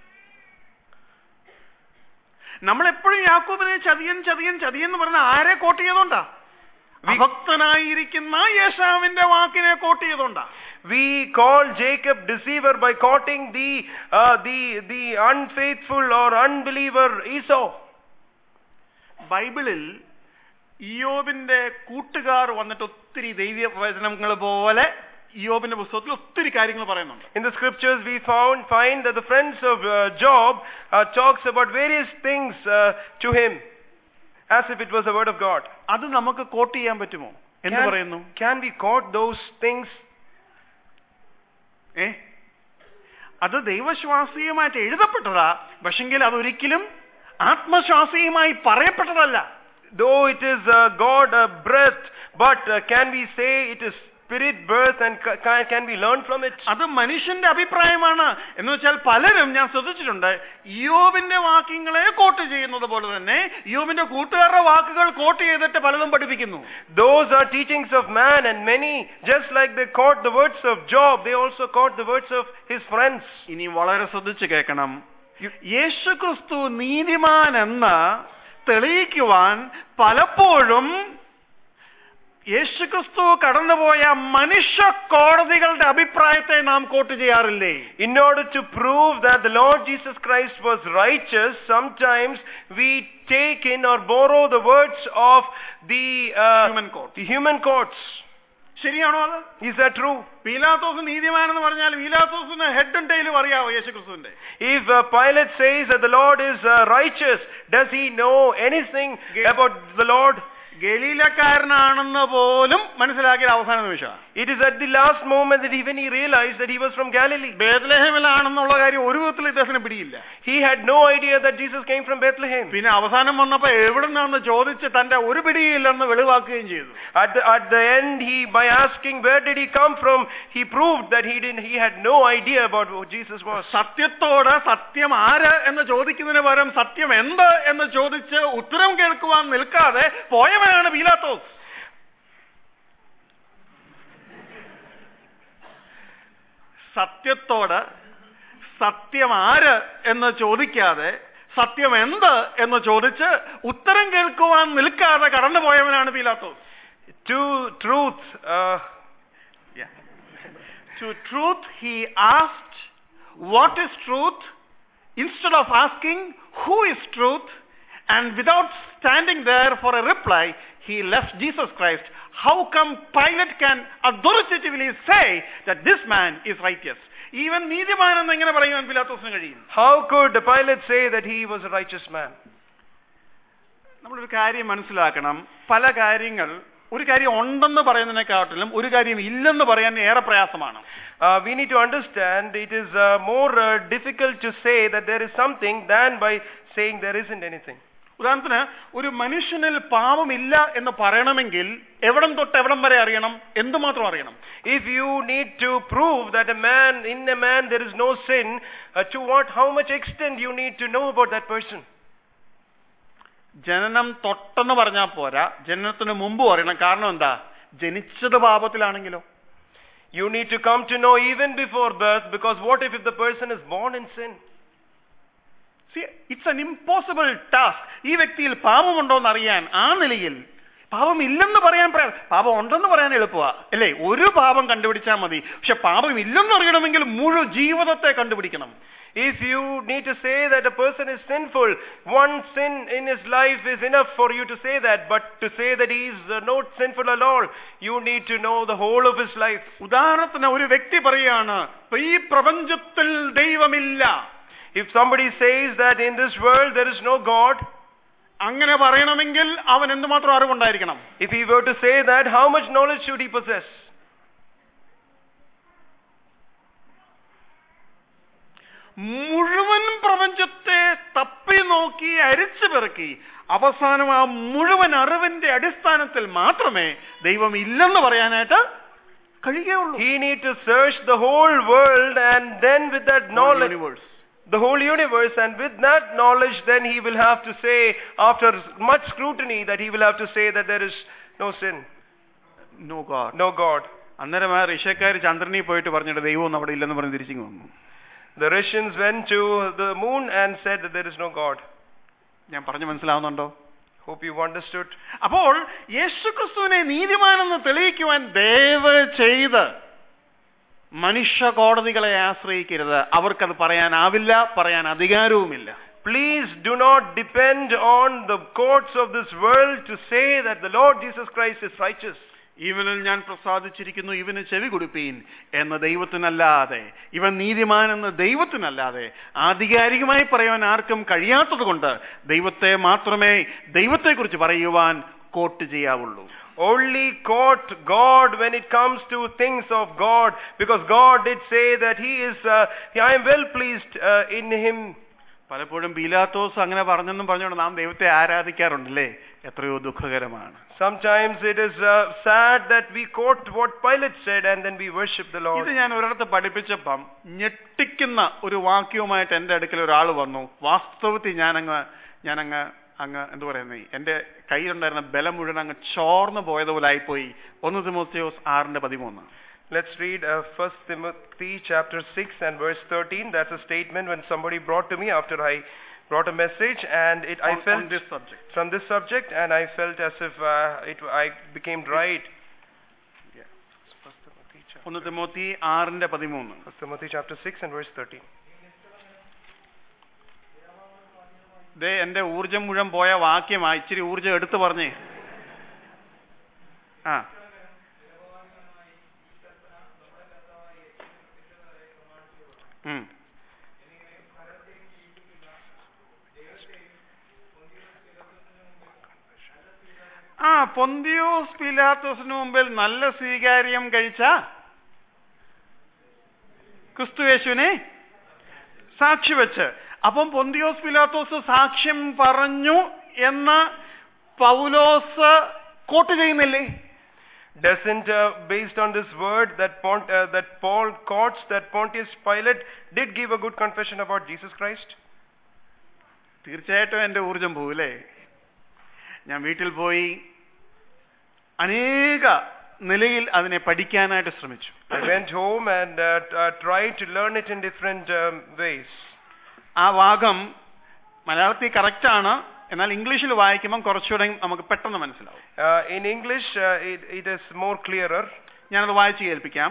നമ്മൾ എപ്പോഴും യാക്കോബിനെ ചതിയൻ ചതിയൻ ചതിയൻ എന്ന് പറഞ്ഞ ആരെ കോട്ട് ചെയ്തോണ്ടാ വി- അഭക്തനായിരിക്കുന്ന യേശാവിന്റെ വാക്കിനെ കോട്ട് ചെയ്തോണ്ടാ We call Jacob deceiver by quoting the, uh, the, the unfaithful or unbeliever Esau. ബൈബിളിൽ ഇയോബിന്റെ കൂട്ടുകാർ വന്നിട്ട് ഒത്തിരി ദൈവ വചനങ്ങൾ പോലെ ഇയോബിന്റെ പുസ്തകത്തിൽ ഒത്തിരി കാര്യങ്ങൾ പറയുന്നുണ്ട് In the scriptures, we found find that the friends of uh, Job uh, talks about various things uh, to him, as if it was the word of God. അത് നമുക്ക് കോട്ട് ചെയ്യാൻ പറ്റുമോ എന്ന് പറയുന്നു can we quote those things? ഏ അത് ദൈവശ്വാസീയമായിട്ട് എഴുതപ്പെട്ടതാ പക്ഷെങ്കിൽ അതൊരിക്കലും ആത്മശ്വാസീയമായി പറയപ്പെട്ടതല്ല Though it is uh, God uh, breath, but uh, can we say it is spirit birth and ca- can, can we learn from it? അത് മനുഷ്യന്റെ അഭിപ്രായമാണ് എന്ന് വെച്ചാൽ പലരും ഞാൻ ശ്രദ്ധിച്ചിട്ടുണ്ട് യോബിന്റെ വാക്യങ്ങളെ കോട്ട് ചെയ്യുന്നത് പോലെ തന്നെ യോബിന്റെ കൂട്ടുകാരുടെ വാക്കുകൾ കോട്ട് ചെയ്തിട്ട് പലതും പഠിപ്പിക്കുന്നു Those are teachings of man and many, just like they caught the words of Job, they also caught the words of his friends. ഇനി വളരെ ശ്രദ്ധിച്ച് കേൾക്കണം യേശുക്രിസ്തു നീതിമാൻ എന്ന് തെളിയിക്കുവാൻ പലപ്പോഴും യേശുക്രിസ്തു കടന്നുപോയ മനുഷ്യ കോടതികളുടെ അഭിപ്രായത്തെ നാം കോട്ട് ചെയ്യാറില്ലേ In order to prove that the Lord Jesus Christ was righteous, sometimes we take in or borrow the words of the, uh, Human court. the human courts. ശരിയാണോ അത് Is that true? പീലാത്തോസ് നീതിമാനെന്ന് പറഞ്ഞാൽ പീലാത്തോസിന് ഹെഡും ടൈലും അറിയാവോ യേശുക്രിസ്തുവിന്റെ If uh, Pilate says that the Lord is uh, righteous, does he know anything Ge- about the Lord? ഗലീലക്കാരനാണെന്ന് പോലും മനസ്സിലാക്കിയ അവസാന നിമിഷമാണ് It is at the last moment that even he realized that he was from Galilee. ബേദ്ലഹേമിലാണെന്നുള്ള കാര്യം ഒരു വിധത്തിൽ ഇദ്ദേഹത്തിന് പിടിയില്ല He had no idea that Jesus came from Bethlehem. പിന്നെ അവസാനം വന്നപ്പോ എവിടുന്നാന്ന് ചോദിച്ച് തന്റെ ഒരു പിടിയില്ലെന്ന് വെളിവാക്കുകയും ചെയ്തു At the, at the end, he by asking where did he come from, he proved that he didn't. He had no idea about who Jesus was. സത്യത്തോട് സത്യം ആര് എന്ന് ചോദിക്കുന്നതിന് പകരം സത്യം എന്ത് എന്ന് ചോദിച്ച് ഉത്തരം കേൾക്കുവാൻ നിൽക്കാതെ പോയവനാണ് പീലാത്തോസ് സത്യത്തോട് സത്യം ആര് എന്ന് ചോദിക്കാതെ സത്യം എന്ത് എന്ന് ചോദിച്ച് ഉത്തരം കേൾക്കുവാൻ നിൽക്കാതെ കടന്നുപോയവനാണ് പീലാത്തോസ് To truth, uh, Yeah. to truth, he asked, What is truth? instead of asking, Who is truth? And without standing there for a reply, he left Jesus Christ. How come Pilate can authoritatively say that this man is righteous? ഈവൻ നീതിമാൻ എന്ന് എങ്ങനെ പറയുവാൻ പിലാത്തോസിന് കഴിയും how could Pilate say that he was a righteous man? നമ്മളൊരു കാര്യം മനസ്സിലാക്കണം പല കാര്യങ്ങൾ ഒരു കാര്യം ഉണ്ടെന്ന് പറയുന്നതിനെക്കാട്ടിലും ഒരു കാര്യം ഇല്ലെന്ന് പറയാൻ ഏറെ പ്രയാസമാണ് Uh, we need to understand it is uh, more uh, difficult to say that there is something than by saying there isn't anything. ഉദാഹരണത്തിന് ഒരു മനുഷ്യനിൽ പാപമില്ല എന്ന് പറയണമെങ്കിൽ എവിടം തൊട്ട് എവിടം വരെ അറിയണം എന്തുമാത്രം അറിയണം If you need to prove that a man, in a man there is no sin, uh, to what, how much extent you need to know about that person? ജനനം തൊട്ടെന്ന് പറഞ്ഞാൽ പോരാ ജനനത്തിന് മുമ്പ് അറിയണം കാരണം എന്താ ജനിച്ചത് പാപത്തിലാണെങ്കിലോ You need to come to know even before birth because what if, if the person is born in sin? It's an impossible task ഈ വ്യക്തിയിൽ പാപമുണ്ടോ എന്ന് അറിയാൻ ആ നിലയിൽ പാപം ഇല്ലെന്ന് പറയാൻ പ്രയാ- പാപം ഉണ്ടെന്ന് പറയാൻ എളുപ്പമാ അല്ലേ ഒരു പാപം കണ്ടുപിടിച്ചാൽ മതി പക്ഷെ പാപം ഇല്ലെന്ന് അറിയണമെങ്കിൽ മുഴു ജീവിതത്തെ കണ്ടുപിടിക്കണം If you need to say that a person is sinful, one sin in his life is enough for you to say that. But to say that he is uh, not sinful at all, you need to know the whole of his life. ഉദാഹരണത്തിന് ഒരു വ്യക്തി പറയാണ് "ഇപ്പൊ ഈ പ്രപഞ്ചത്തിൽ ദൈവമില്ല If somebody says that in this world there is no God, അങ്ങനെ പറയണമെങ്കിൽ അവൻ എന്തുമാത്രം അറിവുണ്ടായിരിക്കണം if he were to say that, how much knowledge should he possess? മുഴുവൻ പ്രപഞ്ചത്തെ തപ്പി നോക്കി അരിച്ചു പെറുക്കി അവസാനം ആ മുഴുവൻ അറിവിന്റെ അടിസ്ഥാനത്തിൽ മാത്രമേ ദൈവം ഇല്ലെന്ന് പറയാനായിട്ട് കഴിയുകയുള്ളൂ He need to search the whole world and then with that knowledge, Universe. the whole universe, and with that knowledge, then he will have to say, after much scrutiny, that he will have to say that there is no sin, No God. no God. അന്നേരം ആ ഋഷക്കാർ ചന്ദ്രനിൽ പോയിട്ട് പറഞ്ഞിട്ട് ദൈവം അവിടെ ഇല്ലെന്ന് പറഞ്ഞ് തിരിച്ചു വന്നു The Russians went to the moon and said that there is no God. ഞാൻ പറഞ്ഞു മനസ്സിലാവുന്നുണ്ടോ Hope you've understood. അപ്പോൾ യേശുക്രിസ്തുവിനെ നീതിമാനെന്ന് തെളിയിക്കുവാൻ ദയവ് ചെയ്ത് മനുഷ്യ കോടതികളെ ആശ്രയിക്കരുത് അവർക്കത് പറയാനാവില്ല പറയാൻ അധികാരവുമില്ല Please do not depend on the courts of this world to say that the Lord Jesus Christ is righteous. ഇവനിൽ ഞാൻ പ്രസാദിച്ചിരിക്കുന്നു ഇവന് ചെവി കൊടുപ്പീൻ എന്ന ദൈവത്തിനല്ലാതെ ഇവൻ നീതിമാൻ എന്ന് ദൈവത്തിനല്ലാതെ ആധികാരികമായി പറയുവാൻ ആർക്കും കഴിയാത്തത് കൊണ്ട് ദൈവത്തെ മാത്രമേ ദൈവത്തെക്കുറിച്ച് പറയുവാൻ കോട്ട് ചെയ്യാവുള്ളൂ only quote God when it comes to things of God, because God did say that He is, uh, I am well pleased uh, in Him. പലപ്പോഴും പീലാത്തോസ് അങ്ങനെ പറഞ്ഞെന്നും പറഞ്ഞുകൊണ്ട് നാം ദൈവത്തെ ആരാധിക്കാറുണ്ടല്ലേ എത്രയോ ദുഃഖകരമാണ് Sometimes it is uh, sad that we quote what Pilate said and then we worship the ഇത് Lord. ഞാൻ ഒരിടത്ത് പഠിപ്പിച്ചപ്പം ഞെട്ടിക്കുന്ന ഒരു വാക്യവുമായിട്ട് എൻ്റെ അടുക്കൽ ഒരാൾ വന്നു വാസ്തവത്തിൽ ഞാനങ്ങ് ഞാനങ്ങ് അങ്ങ് എന്ത് പറയുന്നത് എൻ്റെ കയ്യിലുണ്ടായിരുന്ന ബലം മുഴുവൻ അങ്ങ് ചോർന്നു പോയതുപോലെ ആയിപ്പോയി ഒന്ന് തിമോത്തിയോസ് ആറിന്റെ പതിമൂന്ന് Let's read uh, 1 Timothy chapter 6 and verse 13. That's a statement when somebody brought to me after I brought a message and it, I on, felt on this subject. from this subject and I felt as if uh, it, I became right. Yeah. 1 Timothy, chapter, ഒന്ന് Timothy ആറിന്റെ പതിമൂന്ന് 1 Timothy chapter 6 and verse 13. ദേ എന്റെ ഊർജം മുഴുവൻ പോയ വാക്യമാ ഇച്ചിരി ഊർജം എടുത്തു പറഞ്ഞേ ആ ഉം. ആ പൊന്തിയോസ് പിലാത്തോസിന് മുമ്പിൽ നല്ല സ്വീകാര്യം കഴിച്ച ക്രിസ്തുയേശുവിനെ സാക്ഷി വെച്ച് അപ്പം പൊന്തിയോസ് പിലാത്തോസ് സാക്ഷ്യം പറഞ്ഞു എന്ന് പൗലോസ് കോട്ട് ചെയ്യുന്നില്ലേ Doesn't, uh, based on this word, that, Pont, uh, that Paul quotes that Pontius Pilate did give a good confession about Jesus Christ? തീർച്ചയായിട്ടും എൻ്റെ ഊർജം പോവില്ലേ ഞാൻ വീട്ടിൽ പോയി അനേക നിലയിൽ അതിനെ പഠിക്കാനായിട്ട് ശ്രമിച്ചു I went home and uh, t- uh, tried to learn it in different um, ways. ആ ഭാഗം മലയാളത്തിൽ കറക്റ്റാണ് എന്നാൽ ഇംഗ്ലീഷിൽ വായിക്കുമ്പോൾ കുറച്ചുകൂടെ നമുക്ക് പെട്ടെന്ന് മനസ്സിലാവും Uh, in English, uh, it, it is more clearer. ഞാനത് വായിച്ച് കേൾപ്പിക്കാം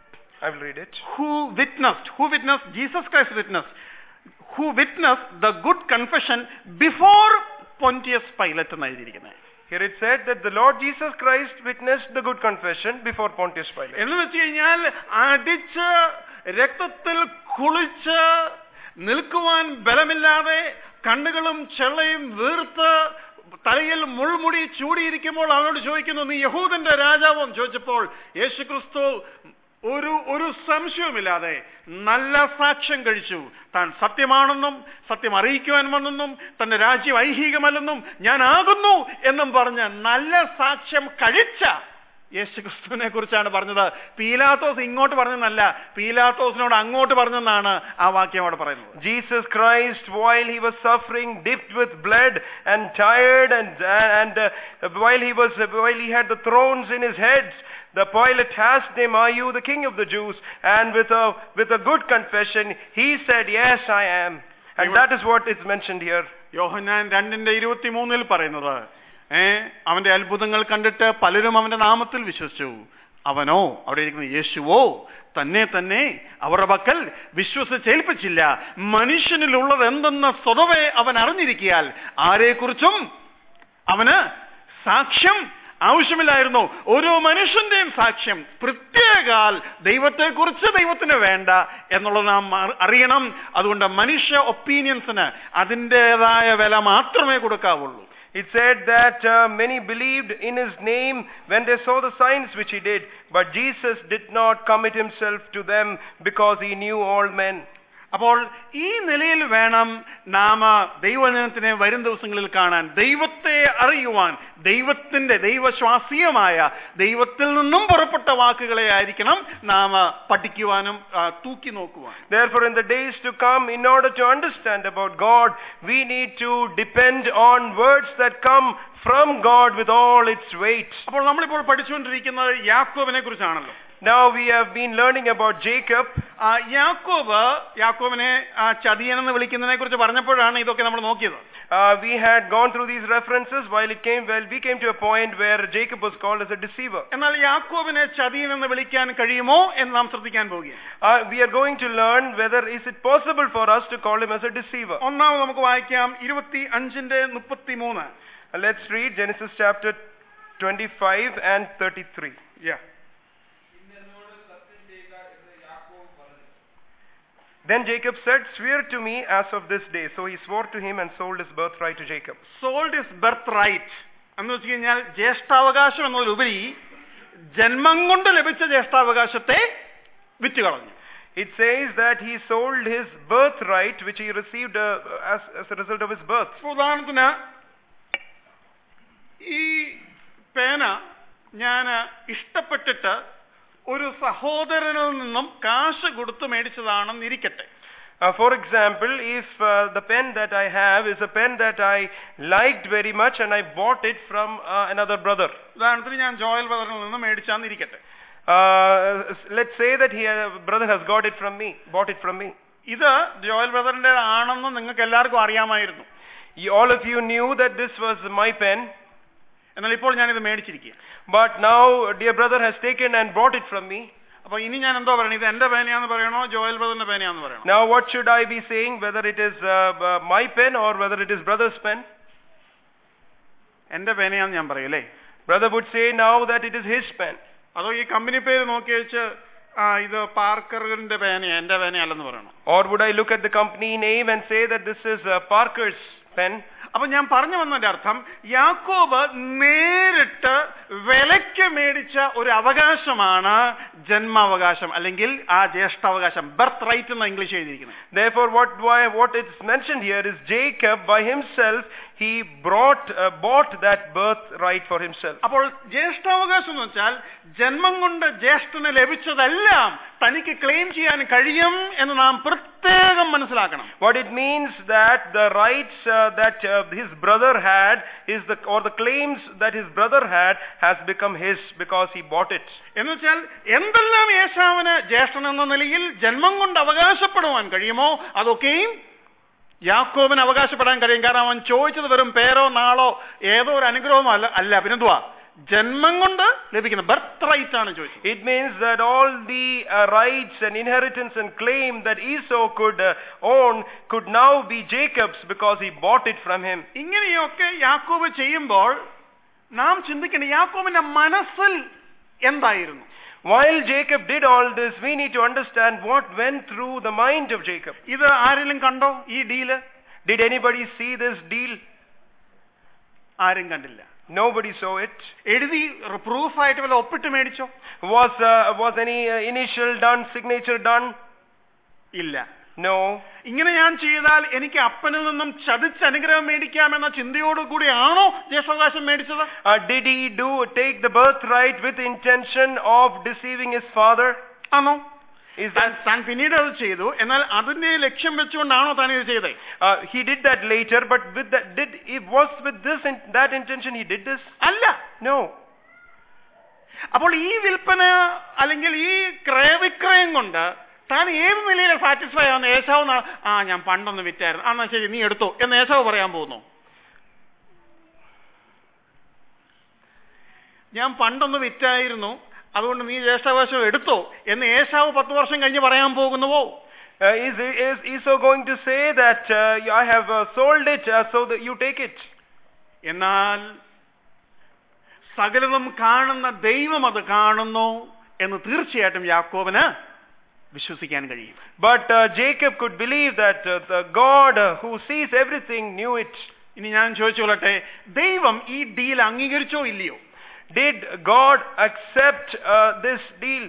I will read it. who witnessed, who witnessed, Jesus Christ witnessed, who witnessed the good confession before Pontius Pilate എന്ന് എഴുതിയിരിക്കുന്നത് Here it said that the Lord Jesus Christ witnessed the good confession before Pontius Pilate. എന്ന് വെച്ച് കഴിഞ്ഞാൽ അടിച്ച് രക്തത്തിൽ കുളിച്ച് നിൽക്കുവാൻ ബലമില്ലാതെ കണ്ണുകളും ചെള്ളയും വീർത്ത് തലയിൽ മുൾമുടി ചൂടിയിരിക്കുമ്പോൾ അവനോട് ചോദിക്കുന്നു നീ യഹൂദന്റെ രാജാവും ചോദിച്ചപ്പോൾ യേശുക്രിസ്തു ഒരു ഒരു സംശയവുമില്ലാതെ നല്ല സാക്ഷ്യം കഴിച്ചു താൻ സത്യമാണെന്നും സത്യം അറിയിക്കുവാൻ വന്നെന്നും തന്റെ രാജ്യം ഐഹികമല്ലെന്നും ഞാൻ ആകുന്നു എന്നും പറഞ്ഞ് നല്ല സാക്ഷ്യം കഴിച്ച യേശുക്രിസ്തുവിനെ കുറിച്ചാണ് പറഞ്ഞത് പീലാത്തോസ് ഇങ്ങോട്ട് പറഞ്ഞെന്നല്ല പീലാത്തോസിനോട് അങ്ങോട്ട് പറഞ്ഞെന്നാണ് ആ വാക്യം അവിടെ പറയുന്നത് Jesus Christ, while he was suffering, dipped with blood and tired, and and uh, while he was while he had the thrones in his heads, the Pilate asked him, "Are you the King of the Jews?" And with a with a good confession, he said, "Yes, I am." And Even- that is what is mentioned here. യോഹന്നാൻ രണ്ടിന്റെ ഇരുപത്തിമൂന്നിൽ പറയുന്നത് ഏ അവന്റെ അത്ഭുതങ്ങൾ കണ്ടിട്ട് പലരും അവന്റെ നാമത്തിൽ വിശ്വസിച്ചു അവനോ അവിടെ ഇരിക്കുന്ന യേശുവോ തന്നെ തന്നെ അവരുടെ പക്കൽ വിശ്വസിച്ചേൽപ്പിച്ചില്ല മനുഷ്യനിലുള്ളത് എന്തെന്ന് സ്വതവേ അവൻ അറിഞ്ഞിരിക്കിയാൽ ആരെക്കുറിച്ചും അവന് സാക്ഷ്യം ആവശ്യമില്ലായിരുന്നു ഓരോ മനുഷ്യന്റെയും സാക്ഷ്യം പ്രത്യേകാൽ ദൈവത്തെക്കുറിച്ച് ദൈവത്തിന് വേണ്ട എന്നുള്ളത് നാം അറി- അറിയണം അതുകൊണ്ട് മനുഷ്യ ഒപ്പീനിയൻസിന് അതിൻ്റെതായ വില മാത്രമേ കൊടുക്കാവുള്ളൂ It said that uh, many believed in his name when they saw the signs which he did, but Jesus did not commit himself to them because he knew all men. അപ്പോൾ ഈ നിലയിൽ വേണം നാം ദൈവജനത്തിനെ വരും ദിവസങ്ങളിൽ കാണാൻ ദൈവത്തെ അറിയുവാൻ ദൈവത്തിന്റെ ദൈവശ്വാസീയമായ ദൈവത്തിൽ നിന്നും പുറപ്പെട്ട വാക്കുകളെ ആയിരിക്കണം നാം പഠിക്കുവാനും ആ, തൂക്കി നോക്കുവാനും Therefore, in the days to come, in order to understand about God, we need to depend on words that come from God with all its weight. അപ്പോൾ നമ്മളിപ്പോൾ പഠിച്ചുകൊണ്ടിരിക്കുന്നത് യാക്കോബിനെ കുറിച്ചാണല്ലോ Now we have been learning about Jacob. ആ, യാക്കോബ് യാക്കോബിനെ ആ, ചതിയൻ എന്ന് വിളിക്കുന്നതിനെ കുറിച്ച് പറഞ്ഞപ്പോഴാണ് ഇതൊക്കെ നമ്മൾ നോക്കിയത് Uh, we had gone through these references while it came, well, we came to a point where Jacob was called as a deceiver. എന്നാൽ യാക്കോബിനെ ചതിയൻ എന്ന് വിളിക്കാൻ കഴിയുമോ എന്ന് നാം ശ്രദ്ധിക്കാൻ പോവുകയാണ് Uh, we are going to learn whether is it possible for us to call him as a deceiver. ഒന്നാമത് നമുക്ക് വായിക്കാം ഇരുപത്തി അഞ്ചിന്റെ മുപ്പത്തി മൂന്ന് Uh, let's read Genesis chapter 25 and 33. ഇന്നെന്നോട് സത്യം ചെയ്യുക എന്ന് യാക്കോബ് പറഞ്ഞു Then Jacob said, Swear to me as of this day. So he swore to him and sold his birthright to Jacob. Sold his birthright എന്ന് വെച്ച് കഴിഞ്ഞാൽ ജ്യേഷ്ഠാവകാശം എന്നതിലുപരി ജന്മം കൊണ്ട് ലഭിച്ച ജ്യേഷ്ഠാവകാശത്തെ വിറ്റുകളഞ്ഞു It says that he sold his birthright, which he received uh, as, as a result of his birth. ഇപ്പൊ ഉദാഹരണത്തിന് ഈ പേന ഞാൻ ഇഷ്ടപ്പെട്ടിട്ട് ഒരു സഹോദരനിൽ നിന്നും കാശ് കൊടുത്ത് മേടിച്ചതാണെന്ന് ഇരിക്കട്ടെ Uh, for example, if uh, the pen that I have is a pen that I liked very much and I bought it from uh, another brother. ഉദാഹരണത്തിന് ഞാൻ ജോയൽ ബ്രദറിൽ നിന്ന് മേടിച്ചാന്ന് ഇരിക്കട്ടെ Uh, s- let's say that he, uh, brother has got it from me, bought it from me. ഇത് ജോയൽ ബ്രദറിന്റെ ആണെന്ന് നിങ്ങൾക്ക് എല്ലാവർക്കും അറിയാമായിരുന്നു You, all of you knew that this was my pen, എന്നാൽ ഇപ്പോൾ ഞാൻ ഇത് മേടിച്ചിരിക്കുക but now dear brother has taken and brought it from me. അപ്പൊ ഇനി ഞാൻ എന്തോ പറയണം ഇത് എന്റെ പേനയാന്ന് പറയണോ ജോയൽ ബ്രദറിന്റെ പേനയാന്ന് പറയണോ Now what should I be saying, whether it is uh, uh, my pen or whether it is brother's pen? എന്റെ പേനയാന്ന് ഞാൻ പറയും അല്ലേ Brother would say now that it is his pen. അതോ ഈ കമ്പനി പേര് നോക്കി വെച്ച് ആ ഇത് പാർക്കറിന്റെ പേനയാ എന്റെ പേനയല്ലെന്ന് പറയണോ Or would I look at the company name and say that this is uh, Parker's pen? അപ്പൊ ഞാൻ പറഞ്ഞു വന്നതിന്റെ അർത്ഥം യാക്കോബ് നേരിട്ട് വിലയ്ക്ക് മേടിച്ച ഒരു അവകാശമാണ് ജന്മാവകാശം അല്ലെങ്കിൽ ആ ജ്യേഷ്ഠാവകാശം ബർത്ത് റൈറ്റ് എന്ന ഇംഗ്ലീഷ് എഴുതിയിരിക്കുന്നത് Therefore, what why, what is mentioned here is Jacob by himself he brought uh, bought that birthright for himself. അപ്പോൾ ജ്യേഷ്ഠാവകാശം എന്ന് വെച്ചാൽ ജന്മം കൊണ്ട് ജ്യേഷ്ഠന് ലഭിച്ചതെല്ലാം തനിക്ക് ക്ലെയിം ചെയ്യാൻ കഴിയും എന്ന് നാം പ്രത്യേകം മനസ്സിലാക്കണം What it means that the rights uh, that uh, his brother had is the or the claims that his brother had has become his because he bought it. എന്ന് വെച്ചാൽ എന്തെല്ലാം യേശാവിന് ജ്യേഷ്ഠൻ എന്ന നിലയിൽ ജന്മം കൊണ്ട് അവകാശപ്പെടുവാൻ കഴിയുമോ അതൊക്കെയും യാക്കോബിന് അവകാശപ്പെടാൻ കഴിയും കാരണം അവൻ ചോദിച്ചത് വെറും പേരോ നാളോ ഏതോ ഒരു അനുഗ്രഹമോ അല്ല അല്ല പിന്നെന്തുവാ ജന്മം കൊണ്ട് ലഭിക്കുന്ന ബർത്ത് റൈറ്റ് ആണ് ചോദിച്ചത് It means that all the uh, rights and inheritance and claim that Esau could uh, own could now be Jacob's because he bought it from him. ഇങ്ങനെയൊക്കെ യാക്കോബ് ചെയ്യുമ്പോൾ നാം ചിന്തിക്കേണ്ട യാക്കോബിന്റെ മനസ്സിൽ എന്തായിരുന്നു While Jacob did all this, we need to understand what went through the mind of Jacob. ഇത് ആരെങ്കിലും കണ്ടോ ഈ deal Did anybody see this deal? ആരും കണ്ടില്ല Nobody saw it. എഴുതി പ്രൂഫായിട്ട് വല്ല ഒപ്പിട്ട് മേടിച്ചോ Was uh, was any uh, initial done, signature done? ഇല്ല No. ഇങ്ങനെ ഞാൻ ചെയ്താൽ എനിക്ക് അപ്പനിൽ നിന്നും ചതിച്ച് അനുഗ്രഹം മേടിക്കാമെന്ന ചിന്തയോടുകൂടിയാണോ ജ്യേഷ്ഠാവകാശം മേടിച്ചത് Uh, did he do take the birthright with intention of deceiving his father? ആണോ Is താൻ that താൻ പിന്നീട് അത് ചെയ്തു എന്നാൽ അതിന്റെ ലക്ഷ്യം വെച്ചുകൊണ്ടാണോ താൻ ഇത് ചെയ്തത് uh, he did that later? But with that, did it was with this in, that intention he did this? അല്ല No. അപ്പോൾ ഈ വിൽപ്പന അല്ലെങ്കിൽ ഈ ക്രയവിക്രയം കൊണ്ട് താൻ ഏത് നിലയിൽ സാറ്റിസ്ഫൈ ആവുന്ന ഏശാവ് നാ- ആ ഞാൻ പണ്ടൊന്ന് വിറ്റായിരുന്നു ആ എന്നാ ശരി നീ എടുത്തോ എന്ന് ഏശാവ് പറയാൻ പോകുന്നു ഞാൻ പണ്ടൊന്ന് വിറ്റായിരുന്നു അതുകൊണ്ട് നീ ജ്യേഷ്ഠാവകാശം എടുത്തോ എന്ന് ഏശാവ് പത്ത് വർഷം കഴിഞ്ഞ് പറയാൻ പോകുന്നുവോ Uh, is, is Esau going to say that uh, I have uh, sold it uh, so that you take it? എന്നാൽ സകലതും കാണുന്ന ദൈവം അത് കാണുന്നു എന്ന് തീർച്ചയായിട്ടും യാക്കോബിന് വിശ്വസിക്കാൻ കഴിയും But uh, Jacob could believe that uh, the God uh, who sees everything knew it. ഇനി ഞാൻ ചോദിച്ചോളട്ടെ ദൈവം ഈ ഡീൽ അംഗീകരിച്ചോ ഇല്ലയോ Did God accept uh, this deal?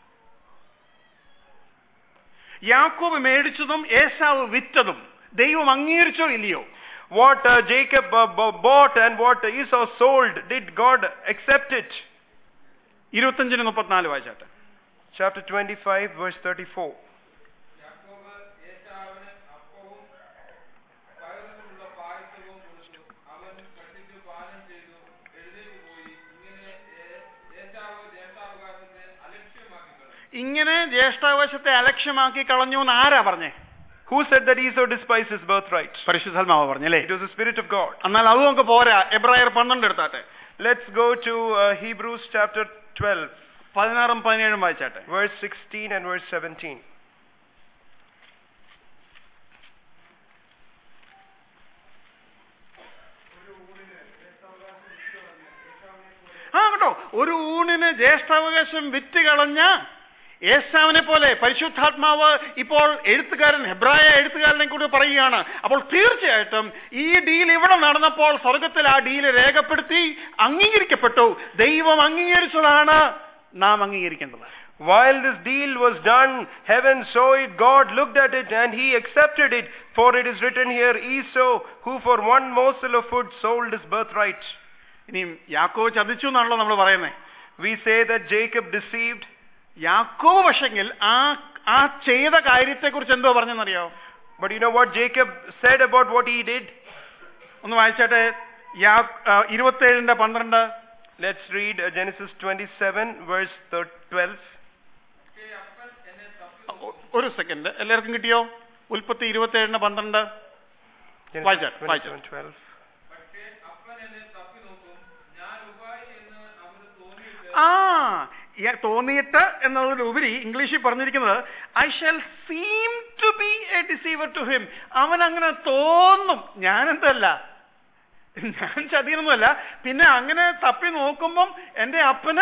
യാക്കോബ് മേടിച്ചതും ഏശാവ് വിറ്റതും ദൈവം അംഗീകരിച്ചോ ഇല്ലയോ What uh, Jacob uh, b- bought and what Esau sold, did God accept it? ഇരുപത്തഞ്ചിന് മുപ്പത്തിനാല് വായിച്ചാട്ടെ Chapter 25, verse 34. യാക്കോബ് ഏശാവിന് അപ്പവും പയറിലുള്ള പായസവും കൊടുത്തു അവൻ കട്ടിച്ചു പാനം ചെയ്തു എഴുന്നേറ്റ് പോയി ഇങ്ങനെ ഏ- ഏശാവ് ജ്യേഷ്ഠാവകാശത്തെ അലക്ഷ്യമാക്കി കളഞ്ഞു ഇങ്ങനെ ജ്യേഷ്ഠാവകാശത്തെ അലക്ഷ്യമാക്കി കളഞ്ഞു എന്ന് ആരാ പറഞ്ഞേ Who said that Esau despised his birthright? പരിശുദ്ധാത്മാവ് പറഞ്ഞല്ലേ It was the Spirit of God. എന്നാൽ അത് നമുക്ക് പോരാ എബ്രായർ പന്ത്രണ്ട് എടുത്താട്ടെ Let's go to uh, Hebrews chapter 12, പതിനാറും പതിനേഴും വായിച്ചാട്ടെ verse 16 and verse 17. ആ കേട്ടോ ഒരു ഊണിന് ജ്യേഷ്ഠാവകാശം വിറ്റ് കളഞ്ഞ ഏസാവിനെ പോലെ പരിശുദ്ധാത്മാവ് ഇപ്പോൾ എഴുത്തുകാരൻ ഹെബ്രായ എഴുത്തുകാരനെ കൂടി പറയുകയാണ് അപ്പോൾ തീർച്ചയായിട്ടും ഈ ഡീൽ ഇവിടെ നടന്നപ്പോൾ സ്വർഗത്തിൽ ആ ഡീൽ രേഖപ്പെടുത്തി അംഗീകരിക്കപ്പെട്ടു ദൈവം അംഗീകരിച്ചതാണ് നാം അംഗീകരിക്കേണ്ടത് While this deal was done, heaven saw it, God looked at it, and he accepted it. For it is written here, Esau, who for one morsel of food sold his birthright. ഇനിയും യാക്കോവ് ചതിച്ചു എന്നാണല്ലോ നമ്മൾ പറയുന്നത് We say that Jacob deceived. യാക്കോവ് പക്ഷെങ്കിൽ ആ ആ ചെയ്ത കാര്യത്തെക്കുറിച്ച് എന്തോ പറഞ്ഞെന്നറിയോ But you know what Jacob said about what he did? ഒന്ന് വായിച്ചാട്ടെ യാ ഇരുപത്തേഴിന്റെ പന്ത്രണ്ട് Let's read uh, Genesis 27, verse thir- 12. പക്ഷേ അപ്പൻ എന്നെ തപ്പി ഒ- ഒരു സെക്കൻഡ് എല്ലാവർക്കും കിട്ടിയോ ഉൽപ്പത്തി ഇരുപത്തേഴിന്റെ പന്ത്രണ്ട് Genesis വായിച്ചാട്ടെ, 27, വായിച്ചാട്ടെ. 12. പക്ഷേ അപ്പൻ എന്നെ തപ്പി നോക്കും ഞാൻ ഉപായി എന്ന് അവന് തോന്നിയിട്ട് ആ യ- തോന്നിയിട്ട് എന്നതിലുപരി ഇംഗ്ലീഷിൽ പറഞ്ഞിരിക്കുന്നത് I shall seem to be a deceiver to him അവൻ അങ്ങനെ തോന്നും ഞാനെന്തല്ല ഞാൻ ചതിയൊന്നുമല്ല പിന്നെ അങ്ങനെ തപ്പി നോക്കുമ്പം എൻ്റെ അപ്പന്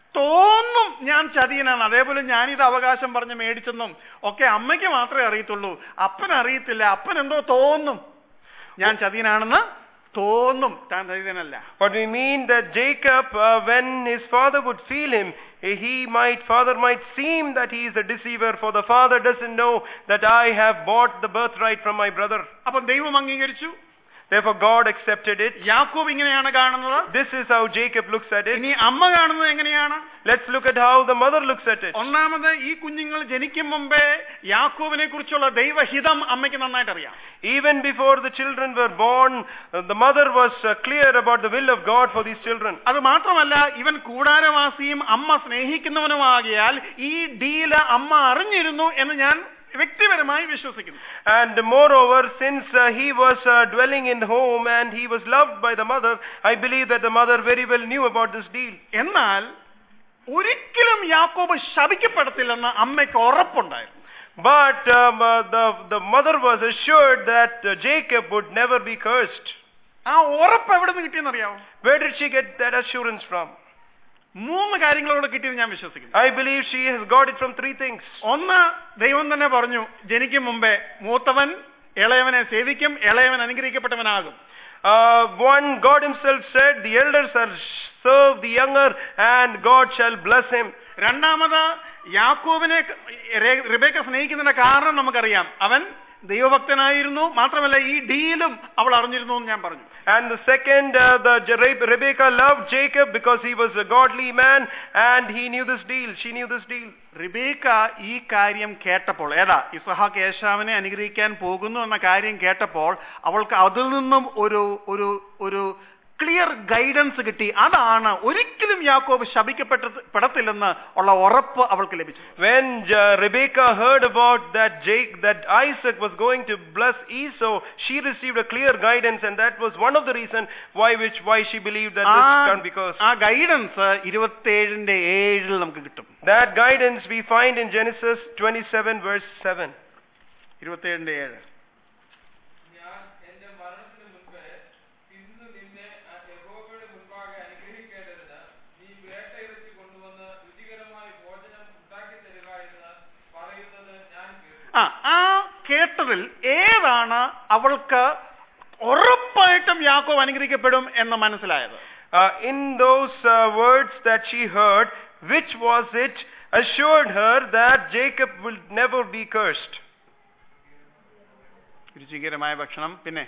തോന്നും ഞാൻ ചതിയനാണ് അതേപോലെ ഞാനിത് അവകാശം പറഞ്ഞ് മേടിച്ചെന്നും ഒക്കെ അമ്മയ്ക്ക് മാത്രമേ അറിയത്തുള്ളൂ അപ്പൻ അറിയത്തില്ല അപ്പൻ എന്തോ തോന്നും ഞാൻ ചതിയനാണെന്ന് തോന്നും താൻ ചതിയനല്ല But we mean that Jacob, uh, when his father would feel him, eh, he might, father might seem that he is a deceiver, for the father doesn't know that I have bought the birthright from my brother. അപ്പം ദൈവം അംഗീകരിച്ചു Therefore God accepted it. യാക്കോബ് ഇങ്ങനെയാണ് കാണുന്നത് This is how Jacob looks at it. ഇനി അമ്മ കാണുന്നത് എങ്ങനെയാണ് Let's look at how the mother looks at it. ഒന്നാമത് ഈ കുഞ്ഞുങ്ങൾ ജനിക്കും മുമ്പേ യാക്കോബിനെ കുറിച്ചുള്ള ദൈവഹിതം അമ്മയ്ക്ക് നന്നായിട്ട് അറിയാം Even before the children were born, uh, the mother was uh, clear about the will of God for these children. അത് മാത്രമല്ല ഇവൻ കൂടാരവാസിയും അമ്മ സ്നേഹിക്കുന്നവനുമാകിയാൽ ഈ ഡീല് അമ്മ അറിഞ്ഞിരുന്നു എന്ന് ഞാൻ വ്യക്തിപരമായി വിശ്വസിക്കുന്നു And moreover, since uh, he was uh, dwelling in home and he was loved by the mother, I believe that the mother very well knew about this deal. എന്നാൽ ഒരിക്കലും യാക്കോബ് ശപിക്കപ്പെടത്തില്ലെന്ന് അമ്മയ്ക്ക് ഉറപ്പുണ്ടായിരുന്നു But um, uh, the, the mother was assured that uh, Jacob would never be cursed. ആ ഉറപ്പ് എവിടെ നിന്ന് കിട്ടിയെന്നറിയാമോ Where did she get that assurance from? മൂന്ന് കാര്യങ്ങളോട് കിട്ടിയെന്ന് ഞാൻ വിശ്വസിക്കുന്നു I believe she has got it from three things. ഒന്ന് ദൈവം തന്നെ പറഞ്ഞു ജനിക്കും മുമ്പേ മൂത്തവൻ ഇളയവനെ സേവിക്കും ഇളയവൻ അനുഗ്രഹിക്കപ്പെട്ടവനാകും Uh, one, God himself said, the elders shall serve the younger and God shall bless him. രണ്ടാമത് യാക്കോബിനെ രെ- റിബേക്ക സ്നേഹിക്കുന്നതിന്റെ കാരണം നമുക്കറിയാം അവൻ ദൈവഭക്തനായിരുന്നു മാത്രമല്ല ഈ ഡീലും അവൾ അറിഞ്ഞിരുന്നു എന്ന് ഞാൻ പറഞ്ഞു And the second, uh, the Je- Re- Rebecca loved Jacob because he was a godly man and he knew this deal. She knew this deal. Rebecca ഈ കാര്യം കേട്ടപ്പോൾ ഏതാ ഇസഹാക്ക് യേശാവിനെ അനുഗ്രഹിക്കാൻ പോകുന്നു എന്ന കാര്യം കേട്ടപ്പോൾ അവൾക്ക് അതിൽ നിന്നും ഒരു ഒരു ഒരു ക്ലിയർ ഗൈഡൻസ് കിട്ടി അതാണ് ഒരിക്കലും യാക്കോബ് ശപിക്കപ്പെട്ട പെടത്തില്ലെന്ന് ഉള്ള ഉറപ്പ് അവൾക്ക് ലഭിച്ചു When uh, Rebecca heard about that Jake, that Isaac was going to bless Esau, she received a clear guidance, and that was one of the reasons why which why she believed that this ആ- can't be cursed. ആ guidance ഇരുപത്തേഴിന്റെ ഏഴിൽ നമുക്ക് കിട്ടും That guidance we find in Genesis 27 verse 7. ഇരുപത്തേഴിന്റെ ഏഴ് ഞാൻ എന്റെ മരണത്തിന് മുൻപ് ഇന്ന് നിന്നെ ആ യഹോവയുടെ മുൻപാകെ അനുഗ്രഹിക്കേണ്ടതിന് നീ വേട്ടയിറച്ചി കൊണ്ടുവന്ന് രുചികരമായ ഭോജനം ഉണ്ടാക്കി തരിക എന്ന് പറയുന്നത് ഞാൻ കേട്ടു ആ ആ കേട്ടതിൽ ഏതാണ് അവൾക്ക് ഉറപ്പായിട്ടും യാക്കോബ് അനുഗ്രഹിക്കപ്പെടും എന്ന് മനസ്സിലായത് Uh, in those uh, words that she heard, which was it assured her that Jacob will never be cursed? രുചികരമായ ഭക്ഷണം പിന്നെ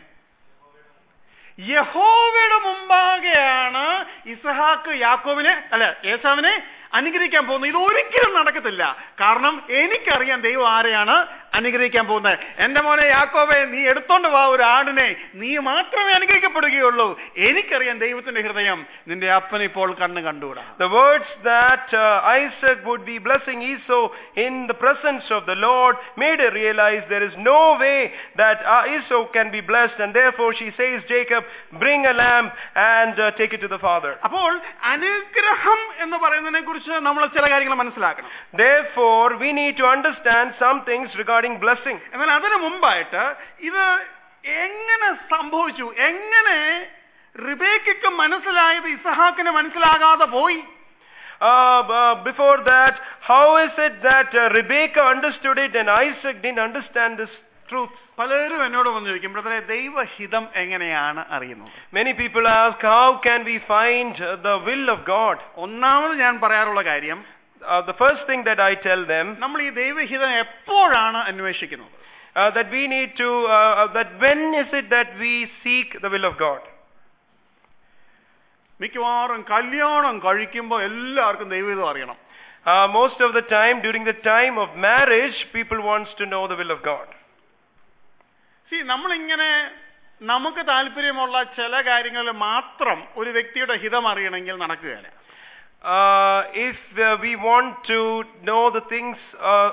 യഹോവയുടെ മുമ്പാകെയാണ് ഇസഹാക്ക് യാക്കോബിനെ അല്ല ഏസാവിനെ അനുഗ്രഹിക്കാൻ പോകുന്നത് ഇത് ഒരിക്കലും നടക്കത്തില്ല കാരണം എനിക്കറിയാം ദൈവം ആരെയാണ് അനുഗ്രഹിക്കാൻ പോകുന്നത് എന്റെ മോനെ യാക്കോബെ നീ എടുത്തോണ്ട് വാ ഒരു ആടിനെ നീ മാത്രമേ അനുഗ്രഹിക്കപ്പെടുകയുള്ളൂ എനിക്കറിയാം ദൈവത്തിന്റെ ഹൃദയം നിന്റെ അപ്പൻ ഇപ്പോൾ കണ്ണ് കണ്ടുകൂടാ The words that uh, Isaac would be blessing Esau in the presence of the Lord made her realize there is no way that uh, Esau can be blessed, and therefore she says, Jacob, bring a lamb and uh, take it to the father. അപ്പോൾ അനുഗ്രഹം എന്ന് പറയുന്നതിനെ കുറിച്ച് നമ്മൾ ചില കാര്യങ്ങൾ മനസ്സിലാക്കണം Therefore, we need to understand some things regarding blessing. എന്നാൽ അതിനു മുമ്പായിട്ട് ഇത് എങ്ങനെ സംഭവിച്ചു എങ്ങനെ റിബേക്കയ്ക്ക് മനസ്സിലായത് ഇസഹാക്കിന് മനസ്സിലാകാതെ പോയി uh, uh, before that, how is it that uh, Rebecca understood it and Isaac didn't understand this truth? പലരും എന്നോട് വന്ന് ചോദിക്കും ബ്രദറെ ദൈവഹിതം എങ്ങനെയാണ് അറിയുന്നത് Many people ask, how can we find uh, the will of God? ഒന്നാമത് ഞാൻ പറയാറുള്ള കാര്യം Uh, the first thing that I tell them, നമ്മൾ ഈ ദൈവഹിതം എപ്പോഴാണ് അന്വേഷിക്കുന്നത് uh, that we need to, uh, uh, that when is it that we seek the will of God? മിക്കവാറും കല്യാണം കഴിക്കുമ്പോൾ എല്ലാവർക്കും ദൈവഹിതം അറിയണം Uh, most of the time, during the time of marriage, people wants to know the will of God. See നമ്മളിങ്ങനെ നമുക്ക് താല്പര്യമുള്ള ചില കാര്യങ്ങൾ മാത്രം ഒരു വ്യക്തിയുടെ ഹിതം അറിയണമെങ്കിൽ നടക്കുകയില്ല Uh, if uh, we want to know the things, uh,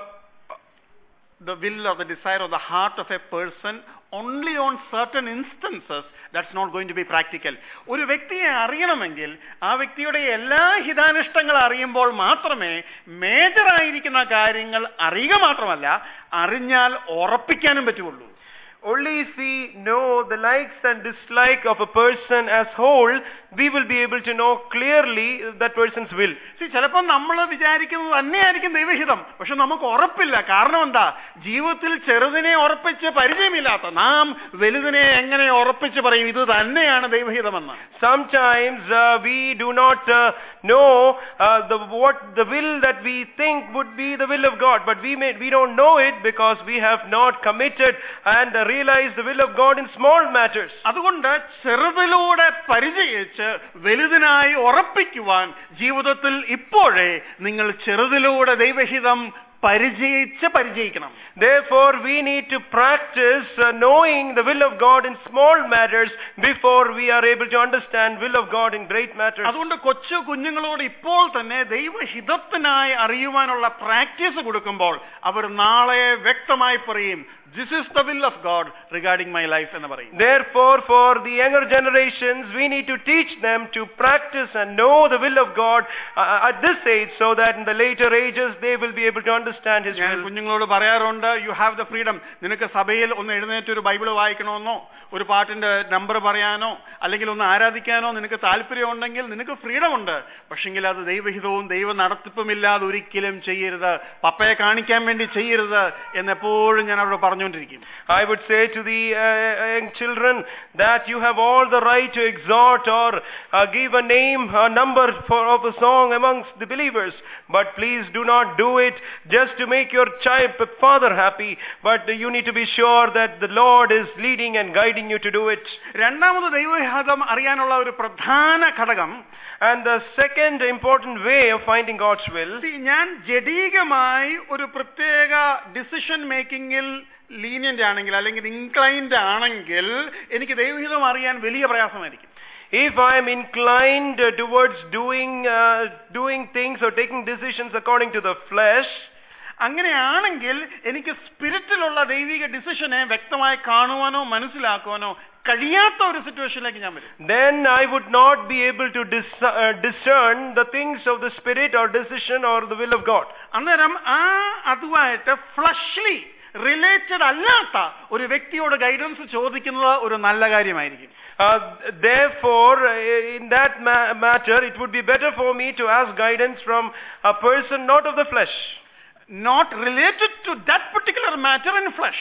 the will or the desire or the heart of a person only on certain instances that's not going to be practical ഒരു വ്യക്തിയെ അറിയണമെങ്കിൽ ആ വ്യക്തിയുടെ എല്ലാ ഹിതാനിഷ്ടങ്ങൾ അറിയുമ്പോൾ മാത്രമേ major ആയിരിക്കുന്ന കാര്യങ്ങൾ അറിയുക മാത്രമല്ല അറിഞ്ഞാൽ ഉറപ്പിക്കാനും പറ്റുള്ളൂ only if we know the likes and dislike of a person as whole, we will be able to know clearly that person's will. See, ചിലപ്പോൾ നമ്മൾ വിചാരിക്കുന്നത് തന്നെയായിരിക്കും ദൈവഹിതം പക്ഷെ നമുക്ക് ഉറപ്പില്ല കാരണം എന്താ ജീവിതത്തിൽ ചെറുതിനെ ഉറപ്പിച്ച് പരിചയമില്ലാത്ത നാം വലുതിനെ എങ്ങനെ ഉറപ്പിച്ച് പറയും ഇത് തന്നെയാണ് ദൈവഹിതമെന്ന് Sometimes uh, we do not uh, know uh, the what the will that we think would be the will of God, but we may we don't know it because we have not committed and uh, realized the will of God in small matters. അതുകൊണ്ട് ചെറുതിലൂടെ പരിചയിച്ച് വലുതിനായി ഉറപ്പിക്കുവാൻ ജീവിതത്തിൽ ഇപ്പോഴേ നിങ്ങൾ ചെറുതിലൂടെ ദൈവഹിതം പരിചയിച്ച് പരിചയിക്കണം Therefore, we need to practice uh, knowing the will of God in small matters before we are able to understand will of God in great matters. അതുകൊണ്ട് കൊച്ചു കുഞ്ഞുങ്ങളോട് ഇപ്പോൾ തന്നെ ദൈവഹിതത്തിനായി അറിയുവാനുള്ള പ്രാക്ടീസ് കൊടുക്കുമ്പോൾ അവർ നാളെ വ്യക്തമായി പറയും this is the will of God regarding my life എന്ന് പറയും Therefore, for the younger generations, we need to teach them to practice and know the will of God uh, at this age so that in the later ages they will be able to understand His ഞാൻ will. കുഞ്ഞുങ്ങളോട് പറയാറുണ്ട് you have the freedom നിനക്ക് സഭയിൽ ഒന്ന് എഴുന്നേറ്റ് ഒരു Bible വായിക്കണമെന്നോ ഒരു പാട്ടിന്റെ നമ്പർ പറയാനോ അല്ലെങ്കിൽ ഒന്ന് ആരാധിക്കാനോ നിനക്ക് താല്പര്യമുണ്ടെങ്കിൽ നിനക്ക് ഫ്രീഡം ഉണ്ട് പക്ഷെങ്കിൽ അത് ദൈവഹിതവും ദൈവ നടത്തിപ്പുമില്ലാതെ ഒരിക്കലും ചെയ്യരുത് പപ്പയെ കാണിക്കാൻ വേണ്ടി ചെയ്യരുത് എന്നെപ്പോഴും ഞാൻ അവരോട് പറഞ്ഞുകൊണ്ടിരിക്കും I would say to the uh, young children that you have all the right to exhort or uh, give a name, a number for, of a song amongst the believers. But please do not do it just to make your child, father happy. But you need to be sure that the Lord is leading and guiding you to do it. രണ്ടാമത് ദൈവഹിതം അറിയാനുള്ള ഒരു പ്രധാന ഘടകം And the second important way of finding God's will See, ഞാൻ ജഡീകമായി ഒരു പ്രത്യേക decision മേക്കിങ്ങിൽ lenient ആണെങ്കിൽ അല്ലെങ്കിൽ ഇൻക്ലൈൻഡ് ആണെങ്കിൽ എനിക്ക് ദൈവഹിതം അറിയാൻ വലിയ പ്രയാസമായിരിക്കും If I am inclined uh, towards doing uh, doing things or taking decisions according to the flesh, അങ്ങനെയാണെങ്കിൽ എനിക്ക് സ്പിരിറ്റിലുള്ള ദൈവിക ഡിസിഷനെ വ്യക്തമായി കാണുവാനോ മനസ്സിലാക്കുവാനോ കഴിയാത്ത ഒരു സിറ്റുവേഷനിലേക്ക് ഞാൻ വരും then I would not be able to dis- uh, discern the things of the spirit or decision or the will of God. അന്നേരം ആ അതുമായിട്ട് ഫ്ലഷ്ലി റിലേറ്റഡ് അല്ലാത്ത ഒരു വ്യക്തിയോട് ഗൈഡൻസ് ചോദിക്കുന്നത് ഒരു നല്ല കാര്യമായിരിക്കും Uh, therefore, uh, in that ma- matter, it would be better for me to ask guidance from a person not of the flesh, not related to that particular matter in flesh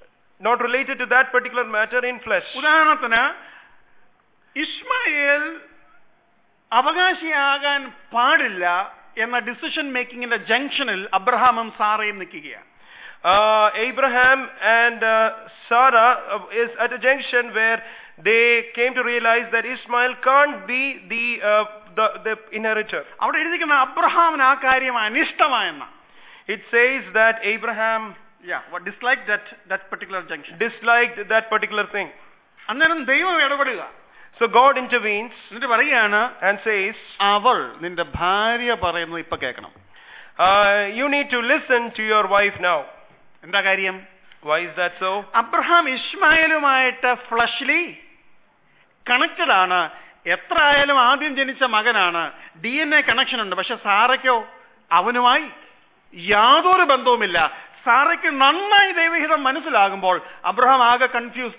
not related to that particular matter in flesh. ഉദാഹരണത്തിന് ഇസ്മായേൽ അവകാശിയാകാൻ പാടില്ല എന്ന decision മേക്കിങ്ങിന്റെ ജംഗ്ഷനിൽ അബ്രഹാമും സാറയും നിൽക്കുകയാണ് Uh, Abraham and uh, Sarah uh, is at a junction where they came to realize that Ismail can't be the uh, the, the inheritor. അവിടെ എഴുതിക്കുന്ന അബ്രഹാമിന് ആ കാര്യം അനിഷ്ടമായെന്ന It says that Abraham dislike that that particular junction disliked that particular thing. അന്നേരം ദൈവം ഇടപെടുക So God intervenes എന്നിട്ട് പറയുകയാണ് and says, അവൾ നിന്റെ ഭാര്യ പറയുന്നത് ഇപ്പൊ കേൾക്കണം uh, You need to listen to your wife now. എന്താ കാര്യം Why is that so? Abraham ഇസ്മായിലുമായിട്ട് ഫ്ലഷ്ലി കണക്റ്റഡ് ആണ് എത്ര ആയാലും ആദ്യം ജനിച്ച മകനാണ് ഡി എൻ എ കണക്ഷൻ ഉണ്ട് പക്ഷെ സാറയ്ക്കോ അവനുമായി യാതൊരു ബന്ധവുമില്ല സാറയ്ക്ക് നന്നായി ദൈവഹിതം മനസ്സിലാകുമ്പോൾ അബ്രഹാം ആകെ കൺഫ്യൂസ്ഡാ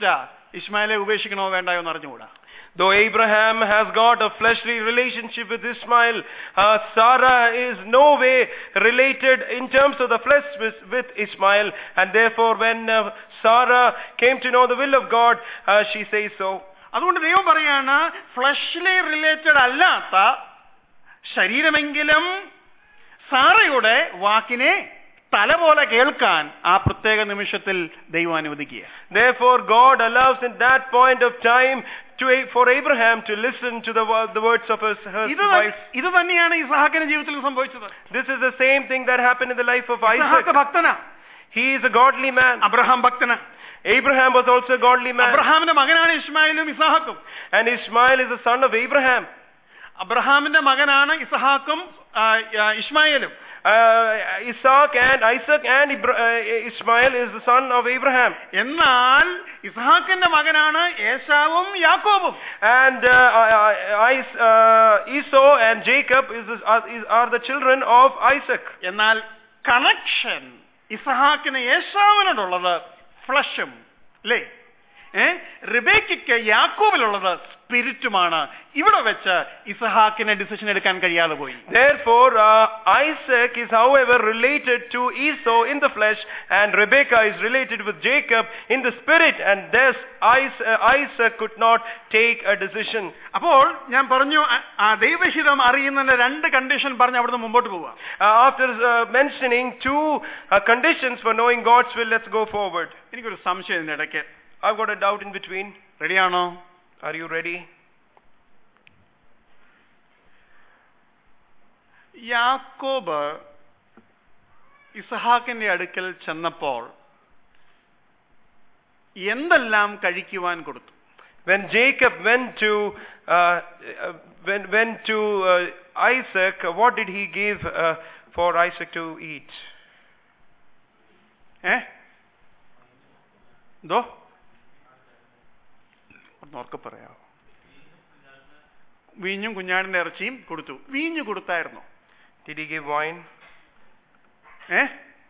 ഇസ്മായിലെ ഉപേക്ഷിക്കണോ വേണ്ടായോ എന്ന് അറിഞ്ഞുകൂടാ Though Abraham has got a fleshly relationship with Ishmael, uh, Sarah is no way related in terms of the flesh with, with Ishmael, and therefore when uh, Sarah came to know the will of God, uh, she says so. അതുകൊണ്ട് ദൈവം പറയാണ് fleshly related അല്ലാത്ത ശരീരമെങ്കിലും സാറയുടെ വാക്കിനെ തല പോലെ കേൾക്കാൻ ആ പ്രത്യേക നിമിഷത്തിൽ ദൈവം അനുവദിക്കുക Therefore God allows in that point of time to, for Abraham to listen to the, wo- the words of his, his ഇത് ത- wife. ഇത് തന്നെയാണ് ഇസഹാക്കിന്റെ ജീവിതത്തിൽ സംഭവിച്ചത് This is the same thing that happened in the life of ഇസഹാക്ക് Isaac. ഭക്തനാ He is a godly man. Abraham ഭക്തനാ Abraham was also a godly man. അബ്രഹാമിന്റെ മകനാണ് ഇസ്മായിലും ഇസഹാക്കും And Ishmael is the son of Abraham. അബ്രഹാമിന്റെ മകനാണ് ഇസഹാക്കും ആ, ആ, ഇസ്മായിലും Uh, Isaac and Isaac and Ibra- uh, Ishmael is the son of Abraham. എന്നാൽ ഇസഹാക്കിന്റെ മകനാണ് ഏശാവും യാക്കോബും And uh, uh, Is- uh, Esau and Jacob is, are, is, are the children of Isaac. എന്നാൽ connection ഇസഹാക്കിന് ഏശാവിനോടുള്ളത് ഫ്ലഷും അല്ലേ ഏ റിബേക്കയ്ക്ക് യാക്കോബിലുള്ളത് സ്പിരിറ്റുമാണ് ഇവിടെ വെച്ച് ഇസഹാക്കിന് ഡിസിഷൻ എടുക്കാൻ കഴിയാതെ പോയി Therefore, uh, Isaac is, however, related to Esau in the flesh, and Rebekah is related with Jacob in the spirit, and thus Is- uh, Isaac could not take a decision. അപ്പോൾ ഞാൻ പറഞ്ഞു ആ- ആ ദൈവഹിതം അറിയുന്നതിന്റെ രണ്ട് കണ്ടീഷൻ പറഞ്ഞ് അവിടുന്ന് മുമ്പോട്ട് പോവുക Uh, after uh, mentioning two uh, conditions for knowing God's will, let's go forward. എനിക്കൊരു സംശയം ഇതിന്റെ ഇടയ്ക്ക് I've got a doubt in between. റെഡിയാണോ Are you ready? യാക്കോബ് ഇസഹാക്കിന്റെ അടുക്കൽ ചെന്നപ്പോൾ എന്തെല്ലാം കഴിക്കുവാൻ കൊടുത്തു When Jacob went to uh, uh, when went to uh, Isaac, uh, what did he give uh, for Isaac to eat? ഏ എന്തോ ഒന്നോർക്കെ പറയാമോ വീഞ്ഞും കുഞ്ഞാടിന്റെ ഇറച്ചിയും കൊടുത്തു വീഞ്ഞു കൊടുത്തായിരുന്നോ Did he give wine? ഏ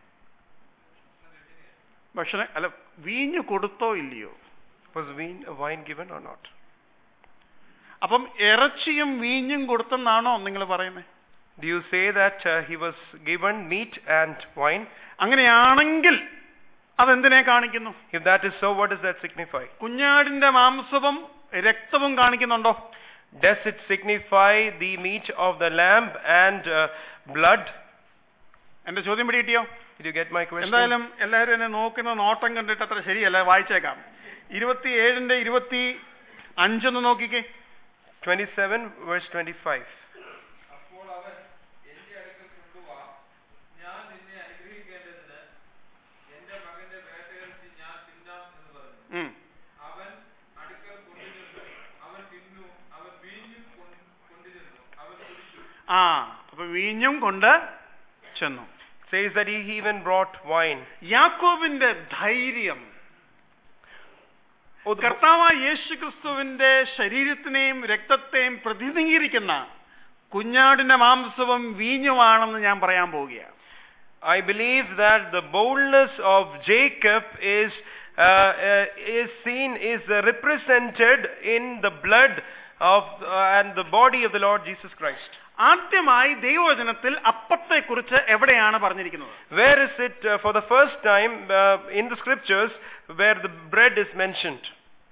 ഭക്ഷണം അല്ല വീഞ്ഞു കൊടുത്തോ ഇല്ലയോ Was wine, wine given or not? അപ്പം ഇറച്ചിയും വീഞ്ഞും കൊടുത്തെന്നാണോ നിങ്ങൾ പറയുന്നത് Do you say that uh, he was given meat and wine? അങ്ങനെയാണെങ്കിൽ അതെന്തിനെ കാണിക്കുന്നു If that is so, what does that signify? കുഞ്ഞാടിന്റെ മാംസവും രക്തവും കാണിക്കുന്നുണ്ടോ Does it signify the meat of the lamb and uh, blood? എന്റെ ചോദ്യം പിടി കിട്ടിയോ Did you get my question? എന്തായാലും എല്ലാവരും എന്നെ നോക്കുന്ന നോട്ടം കണ്ടിട്ട് അത്ര ശരിയല്ല വായിച്ചേക്കാം ഇരുപത്തി ഏഴിന്റെ ഇരുപത്തി അഞ്ചൊന്ന് നോക്കിക്കേ 27 verse 25. അപ്പോൾ അവൻ എന്റെ അടുക്കൽ കൊണ്ടുവാ ഞാൻ നിന്നെ അനുഗ്രഹിക്കേണ്ടതിന് എന്റെ മകന്റെ വേട്ടയിറച്ചി ഞാൻ തിന്നാം എന്ന് പറഞ്ഞു ഉം. അവൻ അടുക്കൽ കൊണ്ടുചെന്നു അവൻ തിന്നു അവൻ വീഞ്ഞും കൊൺ- കൊണ്ടുചെന്നു അവൻ കുടിച്ചു ആ അപ്പൊ വീഞ്ഞും കൊണ്ട് ചെന്നു Says that he even brought wine. യാക്കോബിന്റെ ധൈര്യം Oh, the- കർത്താവായ യേശു ക്രിസ്തുവിന്റെ ശരീരത്തിനെയും രക്തത്തെയും പ്രതിനിധീകരിക്കുന്ന കുഞ്ഞാടിന്റെ മാംസവും വീഞ്ഞുമാണെന്ന് ഞാൻ പറയാൻ പോവുകയാണ് I believe that the boldness of Jacob is uh, uh, is seen is uh, represented in the blood of uh, and the body of the Lord Jesus Christ. ആദ്യമായി ദൈവവചനത്തിൽ അപ്പത്തെക്കുറിച്ച് എവിടെയാണ് പറഞ്ഞിരിക്കുന്നത് Where is it uh, for the first time uh, in the scriptures where the bread is mentioned?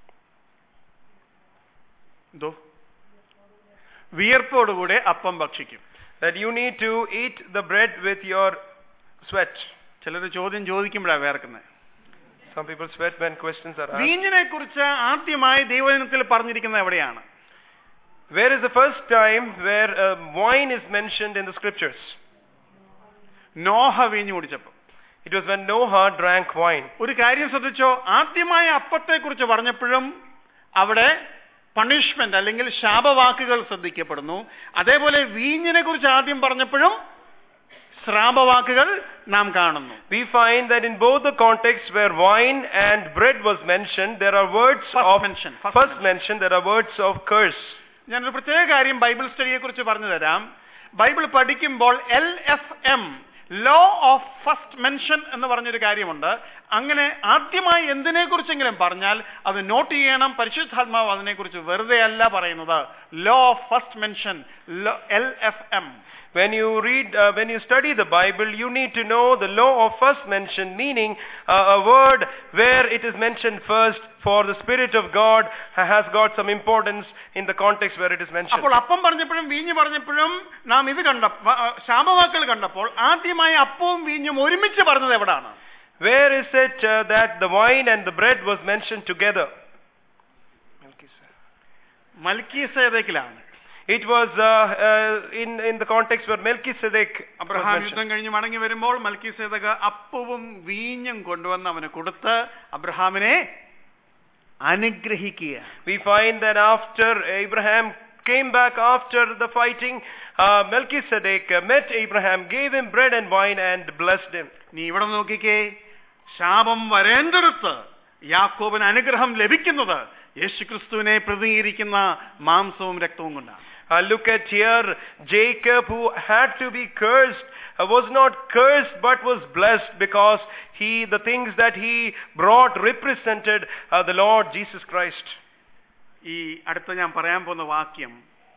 എന്തോ വിയർപ്പോടുകൂടെ അപ്പം ഭക്ഷിക്കും That you need to eat the bread with your sweat. ചിലർ ചോദ്യം ചോദിക്കുമ്പോഴാണ് വേർക്കുന്നത് Some people sweat when questions are asked. വീഞ്ഞിനെ കുറിച്ച് ആദ്യമായി ദൈവവചനത്തിൽ പറഞ്ഞിരിക്കുന്നത് എവിടെയാണ് Where is the first time where uh, wine is mentioned in the scriptures? Noah വീഞ്ഞു കുടിച്ചപ്പോൾ It was when Noah drank wine. ഒരു കാര്യം ശ്രദ്ധിച്ചോ ആദ്യമായി അപ്പത്തെക്കുറിച്ച് പറഞ്ഞപ്പോഴും അവിടെ പണിഷ്മെന്റ് അല്ലെങ്കിൽ ശാപവാക്കുകൾ ശ്രദ്ധിക്കപ്പെടുന്നു അതേപോലെ വീഞ്ഞിനെ കുറിച്ച് ആദ്യം പറഞ്ഞപ്പോഴും ശ്രാപവാക്കുകൾ നാം കാണുന്നു We find that in both the contexts where wine and bread was mentioned, there are words First of mention, first first mention. mention, there are words of curse. ഞാനൊരു പ്രത്യേക കാര്യം ബൈബിൾ സ്റ്റഡിയെ കുറിച്ച് പറഞ്ഞു തരാം ബൈബിൾ പഠിക്കുമ്പോൾ L F M law of first mention എന്ന് പറഞ്ഞൊരു കാര്യമുണ്ട് അങ്ങനെ ആദ്യമായി എന്തിനെ കുറിച്ചെങ്കിലും പറഞ്ഞാൽ അത് നോട്ട് ചെയ്യണം പരിശുദ്ധാത്മാവ് അതിനെക്കുറിച്ച് വെറുതെ അല്ല പറയുന്നത് law of first mention L F M When you read, uh, when you study the Bible, you need to know the law of first mention, meaning uh, a word where it is mentioned first for the Spirit of God has got some importance in the context where it is mentioned. അപ്പോൾ അപ്പം പറഞ്ഞപ്പോഴും വീഞ്ഞ് പറഞ്ഞപ്പോഴും നാം ഇത് കണ്ട വ- ആ, ശാപവാക്കുകൾ കണ്ടപ്പോൾ ആദ്യമായി അപ്പവും വീഞ്ഞും ഒരുമിച്ച് പറഞ്ഞത് എവിടാണ് Where is it uh, that the wine and the bread was mentioned together? മൽക്കീസേദക്കിലാണ് It was uh, uh, in, in the context where Melchizedek was Abraham mentioned. യുദ്ധം കഴിഞ്ഞ് മടങ്ങി വരുമ്പോൾ മൽക്കീസേദക്ക് അപ്പവും വീഞ്ഞും കൊണ്ടുവന്ന് അവന് കൊടുത്ത് അബ്രഹാമിനെ അനുഗ്രഹിക്കുക We find that after Abraham came back after the fighting, uh, Melchizedek uh, met Abraham, gave him bread and wine, and blessed him. നീ ഇവിടെ നോക്കിക്കേ ശാപം വരേണ്ടടുത്ത് യാക്കോബിന് അനുഗ്രഹം ലഭിക്കുന്നത് യേശുക്രിസ്തുവിനെ പ്രതിനിധീകരിക്കുന്ന മാംസവും രക്തവും കൊണ്ടാണ് Uh, look at here, Jacob, who had to be cursed, uh, was not cursed but was blessed because he, the things that he brought represented uh, the Lord Jesus Christ. ഈ അടുത്ത ഞാൻ പറയാൻ പോകുന്ന വാക്യം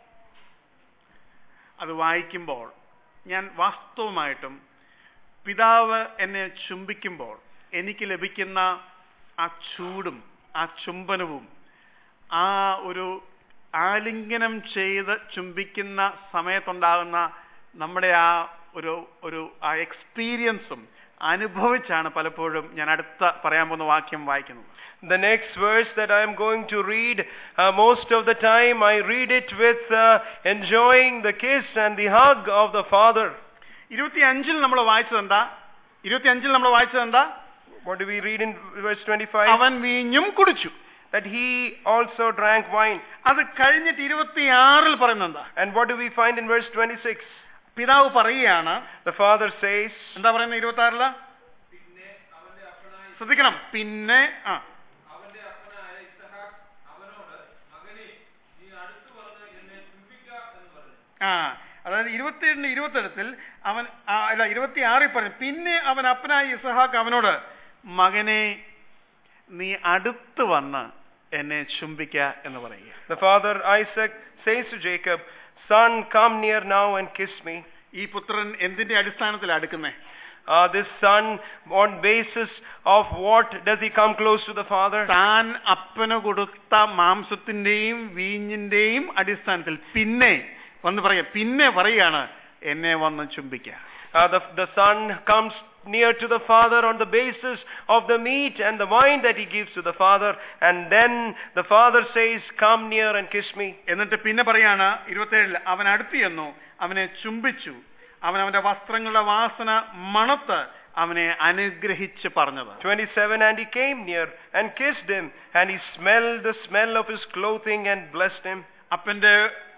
അത് വായിക്കുമ്പോൾ ഞാൻ വാസ്തവമായിട്ടും പിതാവ് എന്നെ ചുംബിക്കുമ്പോൾ എനിക്ക് ലഭിക്കുന്ന ആ ചൂടും ആ ചുംബനവും ആ ഒരു ആലിംഗനം ചെയ്ത് ചുംബിക്കുന്ന സമയത്തുണ്ടാകുന്ന നമ്മുടെ ആ ഒരു ഒരു ആ എക്സ്പീരിയൻസും അനുഭവിച്ചാണ് പലപ്പോഴും ഞാൻ അടുത്ത പറയാൻ പോകുന്ന വാക്യം വായിക്കുന്നത് The next verse that I am going to read, uh, most of the time I read it with uh, enjoying the kiss and the hug of the Father. ഇരുപത്തി അഞ്ചിൽ നമ്മൾ വായിച്ചത് എന്താ ഇരുപത്തി അഞ്ചിൽ നമ്മൾ വായിച്ചത് എന്താ What do we read in verse 25? അവൻ വീഞ്ഞും കുടിച്ചു That he also drank wine. അത് കഴിഞ്ഞിട്ട് ഇരുപത്തിയാറിൽ പറയുന്നത് എന്താ And what do we find in verse 26? പിതാവ് പറയുകയാണ് The Father says, എന്താ പറയുന്നത് ഇരുപത്തി ആറില് പിന്നെ അവന്റെ അപ്പനായ ശ്രദ്ധിക്കണം പിന്നെ ആ അവന്റെ അപ്പനായ ഇസഹാക്ക് അവനോട് മകനെ നീ അടുത്തു വന്ന് എന്നെ ചുംബിക്ക എന്ന് പറഞ്ഞു ആ അതായത് ഇരുപത്തിയേഴിന് ഇരുപത്തെഴുത്തിൽ അവൻ ആ, അല്ല ഇരുപത്തി ആറിൽ പറഞ്ഞു പിന്നെ അവൻ അപ്പനായ ഇസഹാക്ക് അവനോട് മകനെ നീ അടുത്ത് വന്ന് എന്നെ ചുംബിക്ക എന്ന് പറയുക The father Isaac says to Jacob, Son, come near now and kiss me. ഈ പുത്രൻ എന്തിന്റെ അടിസ്ഥാനത്തിൽ അടുക്കുന്നേ Uh, this son, on basis of what does he come close to the father? താൻ അപ്പന് കൊടുത്ത മാംസത്തിന്റെയും വീഞ്ഞിന്റെയും അടിസ്ഥാനത്തിൽ പിന്നെ വന്ന് പറയാ പിന്നെ പറയാണ് എന്നെ വന്ന് ചുംബിക്ക Uh, the, the son comes near to the father on the basis of the meat and the wine that he gives to the father, and then the father says, Come near and kiss me. എന്നിട്ട് പിന്നെ പറയാണ് ഇരുപത്തേഴിൽ അവൻ അടുത്ത് ചെന്നു അവനെ ചുംബിച്ചു അവൻ അവന്റെ വസ്ത്രങ്ങളുടെ വാസന മണത്ത് അവനെ അനുഗ്രഹിച്ച് പറഞ്ഞത് 27 And he came near and kissed him, and he smelled the smell of his clothing and blessed him. അപ്പന്റെ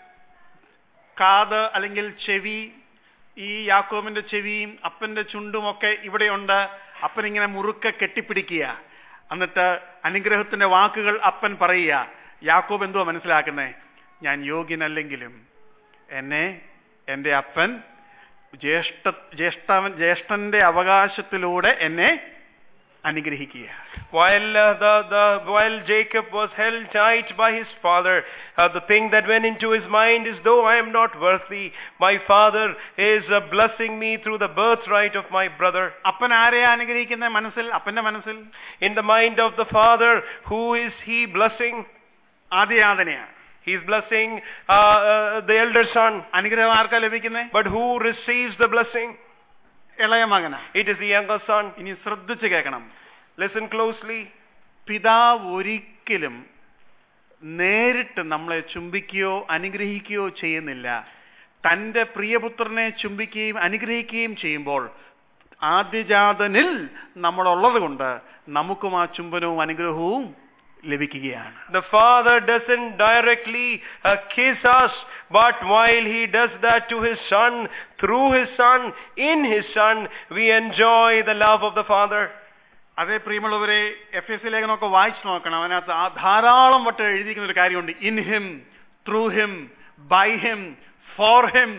കാത് അല്ലെങ്കിൽ ചെവി ഈ യാക്കോബിന്റെ ചെവിയും അപ്പന്റെ ചുണ്ടുമൊക്കെ ഇവിടെയുണ്ട് അപ്പൻ ഇങ്ങനെ മുറുക്കെ കെട്ടിപ്പിടിക്കുക എന്നിട്ട് അനുഗ്രഹത്തിന്റെ വാക്കുകൾ അപ്പൻ പറയുക യാക്കോബ് എന്തുവാ മനസ്സിലാക്കുന്നേ ഞാൻ യോഗ്യനല്ലെങ്കിലും എന്നെ എൻ്റെ അപ്പൻ ജ്യേഷ്ഠ ജ്യേഷ്ഠവൻ ജ്യേഷ്ഠന്റെ അവകാശത്തിലൂടെ എന്നെ അനുഗ്രഹിക്കുക While uh, the, the while Jacob was held tight by his father, uh, the thing that went into his mind is, though I am not worthy, my father is uh, blessing me through the birthright of my brother. അപ്പൻ ആരെയാ അനുഗ്രഹിക്കുന്ന മനസ്സിൽ അപ്പന്റെ മനസ്സിൽ In the mind of the father, who is he blessing? ആദ്യയാതനയാണ് He is blessing uh, uh, the elder son. അനുഗ്രഹം ആർക്കാ ലഭിക്കുന്നേ But who receives the blessing? ഇളയ മകനാ It is the younger son. ഇനി ശ്രദ്ധിച്ച് കേൾക്കണം Listen closely. പിതാവ് ഒരിക്കലും നേരിട്ട് നമ്മളെ ചുംബിക്കുകയോ അനുഗ്രഹിക്കുകയോ ചെയ്യുന്നില്ല തന്റെ പ്രിയപുത്രനെ ചുംബിക്കുകയും അനുഗ്രഹിക്കുകയും ചെയ്യുമ്പോൾ ആദ്യജാതനിൽ നമ്മളുള്ളത് കൊണ്ട് നമുക്കും ആ ചുംബനവും അനുഗ്രഹവും ലഭിക്കുകയാണ് The Father doesn't directly uh, kiss us, but while He does that to His Son, through His Son, in His Son, we enjoy the love of the Father. അതേ പ്രിയമുള്ളവരെ എഫ് എസ് ലേഖനമൊക്കെ വായിച്ചു നോക്കണം അതിനകത്ത് ആ ധാരാളം വട്ടം എഴുതിയിരിക്കുന്ന ഒരു കാര്യമുണ്ട് in him through him by him for him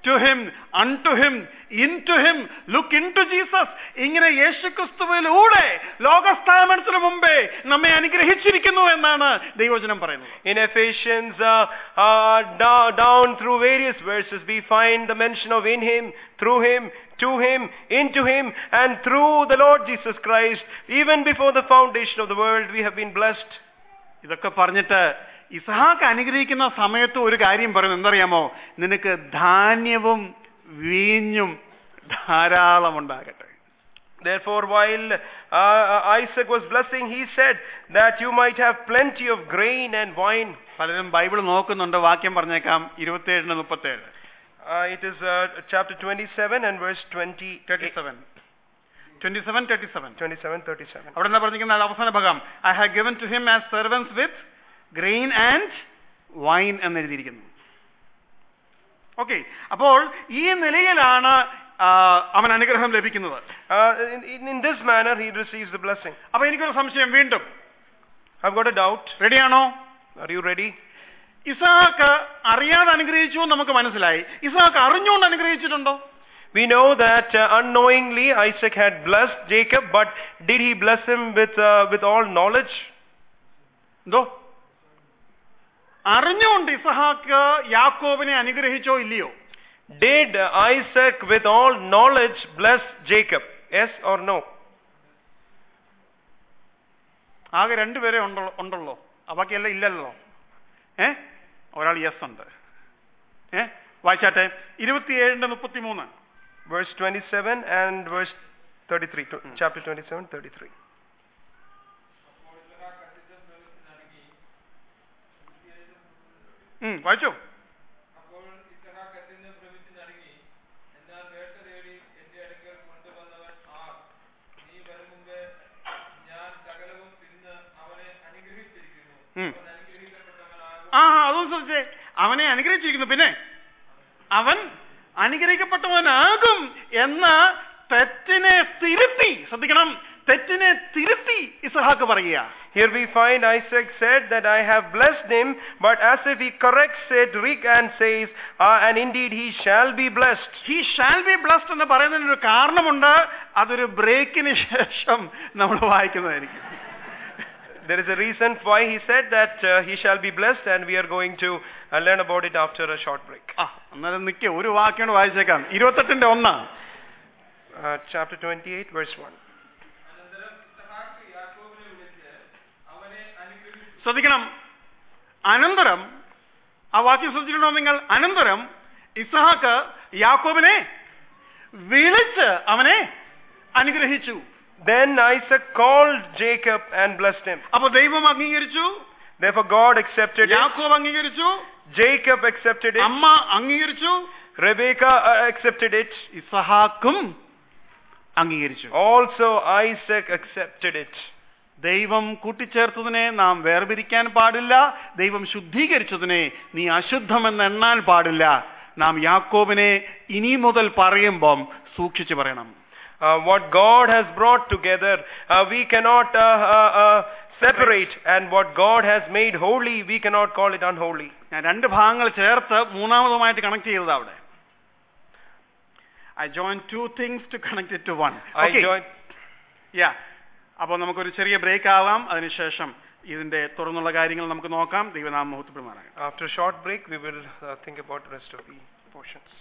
to him unto him into him look into Jesus ഇങ്ങനെ യേശുക്രിസ്തുവിലൂടെ ലോകസ്ഥാപനത്തിന് മുമ്പേ നമ്മെ അനുഗ്രഹിച്ചിരിക്കുന്നു എന്നാണ് ദൈവവചനം പറയുന്നത് In Ephesians, uh, uh, down, down through various verses, we find the mention of in Him, through Him, to Him, into Him, and through the Lord Jesus Christ. Even before the foundation of the world, we have been blessed. ഇതൊക്കെ പറഞ്ഞിട്ട് ഇസഹാക്ക് അനുഗ്രഹിക്കുന്ന സമയത്ത് ഒരു കാര്യം പറയുന്നു എന്തറിയാമോ നിനക്ക് ധാന്യവും വീഞ്ഞും ധാരാളം ഉണ്ടാകട്ടെ Therefore, while uh, Isaac was blessing, he said that you might have plenty of grain and wine. പലരും ബൈബിൾ നോക്കുന്നുണ്ട് വാക്യം പറഞ്ഞേക്കാം ഇരുപത്തിയേഴിന് മുപ്പത്തേഴ് Uh, it is uh, chapter 27 and verse 20, thirty seven twenty seven thirty seven 27, 37. അവിടെ എന്താ പറഞ്ഞിരിക്കുന്നത് അവസാന ഭാഗം I have given to him as servants with grain and wine എന്ന് എഴുതിയിരിക്കുന്നു ഓക്കെ അപ്പോൾ ഈ നിലയിലാണ് ആ, അവൻ അനുഗ്രഹം ലഭിക്കുന്നത് Uh, in, in- in this manner, he receives the blessing. അപ്പൊ എനിക്കൊരു സംശയം വീണ്ടും I've got a doubt. റെഡിയാണോ Are you ready? ഇസാക്ക് അറിയാതെ അനുഗ്രഹിച്ചു എന്ന് നമുക്ക് മനസ്സിലായി ഇസാക്ക് അറിഞ്ഞുകൊണ്ട് അനുഗ്രഹിച്ചിട്ടുണ്ടോ We know that uh, unknowingly Isaac had blessed Jacob, but did he bless him with, uh, with all knowledge? എന്തോ അറിഞ്ഞുകൊണ്ട് ഇസഹാക്ക് യാക്കോബിനെ അനുഗ്രഹിച്ചോ ഇല്ലയോ Did uh, Isaac with all knowledge bless Jacob? Yes or no? ആകെ രണ്ടുപേരെ ഉണ്ടല്ലോ ഉണ്ടല്ലോ ആ ബാക്കിയെല്ലാം ഇല്ലല്ലോ ഏ ഒരാൾ യെസ് ഉണ്ട് ഏ വായിച്ചാട്ടെ ഇരുപത്തിയേഴിന്റെ മുപ്പത്തിമൂന്ന് Verse 27 and verse 33, to- chapter 27, 33. അപ്പോൾ ഇസഹാക്ക് അത്യന്തം പ്രവൃത്തി ഉം, വായിച്ചോ അപ്പോൾ ഇസഹാക്ക് അത്യന്തം പ്രവൃത്തി നൽകി എന്നാൽ വേട്ട തേടി എന്റെ അടുക്കൽ കൊണ്ടുവന്നവൻ ആർ നീ വരും മുമ്പേ ഞാൻ സകലവും തിന്ന് അവനെ അനുഗ്രഹിച്ചിരിക്കുന്നു ഉം. അവൻ അനുഗ്രഹിക്കപ്പെട്ടവനാകും ആ അതൊന്നും ശ്രദ്ധിച്ചേ അവനെ അനുഗ്രഹിച്ചിരിക്കുന്നു പിന്നെ അവൻ അനുഗ്രഹിക്കപ്പെട്ടവനാകും എന്ന തെറ്റിനെ തിരുത്തി ശ്രദ്ധിക്കണം തെറ്റിനെ തിരുത്തി ഇസഹാക്ക് പറയുക Here we find Isaac said that I have blessed him, but as if he corrects it, Rick and says, ah, and indeed he shall be blessed. He shall be blessed എന്ന് പറയുന്നതിന് ഒരു കാരണമുണ്ട് അതൊരു ബ്രേക്കിന് ശേഷം നമ്മൾ വായിക്കുന്നതായിരിക്കും There is a reason why he said that uh, he shall be blessed, and we are going to uh, learn about it after a short break. ആ അന്നേരം നിൽക്കുക ഒരു വാക്യോട് വായിച്ചേക്കാം ഇരുപത്തെട്ടിന്റെ ഒന്നാ Uh, chapter 28, verse 1. അനന്തരം ഇസഹാക്ക് യാക്കോബിനെ വിളിച്ച് അവനെ അനുഗ്രഹിച്ചു ശ്രദ്ധിക്കണം അനന്തരം ആ വാക്യം ശ്രദ്ധിച്ചിട്ടുണ്ടോ നിങ്ങൾ അനന്തരം ഇസഹാക്ക് യാക്കോബിനെ വിളിച്ച് അവനെ അനുഗ്രഹിച്ചു Then Isaac called Jacob and blessed him. അപ്പൊ ദൈവം അംഗീകരിച്ചു Therefore, God accepted it. യാക്കോബ് അംഗീകരിച്ചു Jacob accepted it. അമ്മ അംഗീകരിച്ചു Rebekah uh, accepted it. ഇസഹാക്കും അംഗീകരിച്ചു Also, Isaac accepted it. ദൈവം കൂട്ടിച്ചേർത്തതിനെ നാം വേർപിരിക്കാൻ പാടില്ല ദൈവം ശുദ്ധീകരിച്ചതിനെ നീ അശുദ്ധമെന്ന് എണ്ണാൻ പാടില്ല നാം യാക്കോബിനെ ഇനി മുതൽ പറയുമ്പം സൂക്ഷിച്ചു പറയണം Uh, what God has brought together, uh, we cannot uh, uh, uh, separate. And what God has made holy, we cannot call it unholy. ഞാൻ രണ്ട് ഭാഗങ്ങൾ ചേർത്ത് മൂന്നാമതുമായിട്ട് കണക്ട് ചെയ്തത് അവിടെ I join two things to connect it to one I join. Yeah അപ്പോൾ നമുക്കൊരു ചെറിയ break ആവാം അതിനുശേഷം ഇതിന്റെ തുറന്നുള്ള കാര്യങ്ങൾ നമുക്ക് നോക്കാം ദൈവനാമ മുഹൂർത്തപ്പെടുമാറാകാം After a short break, we will uh, think about the rest of the portions.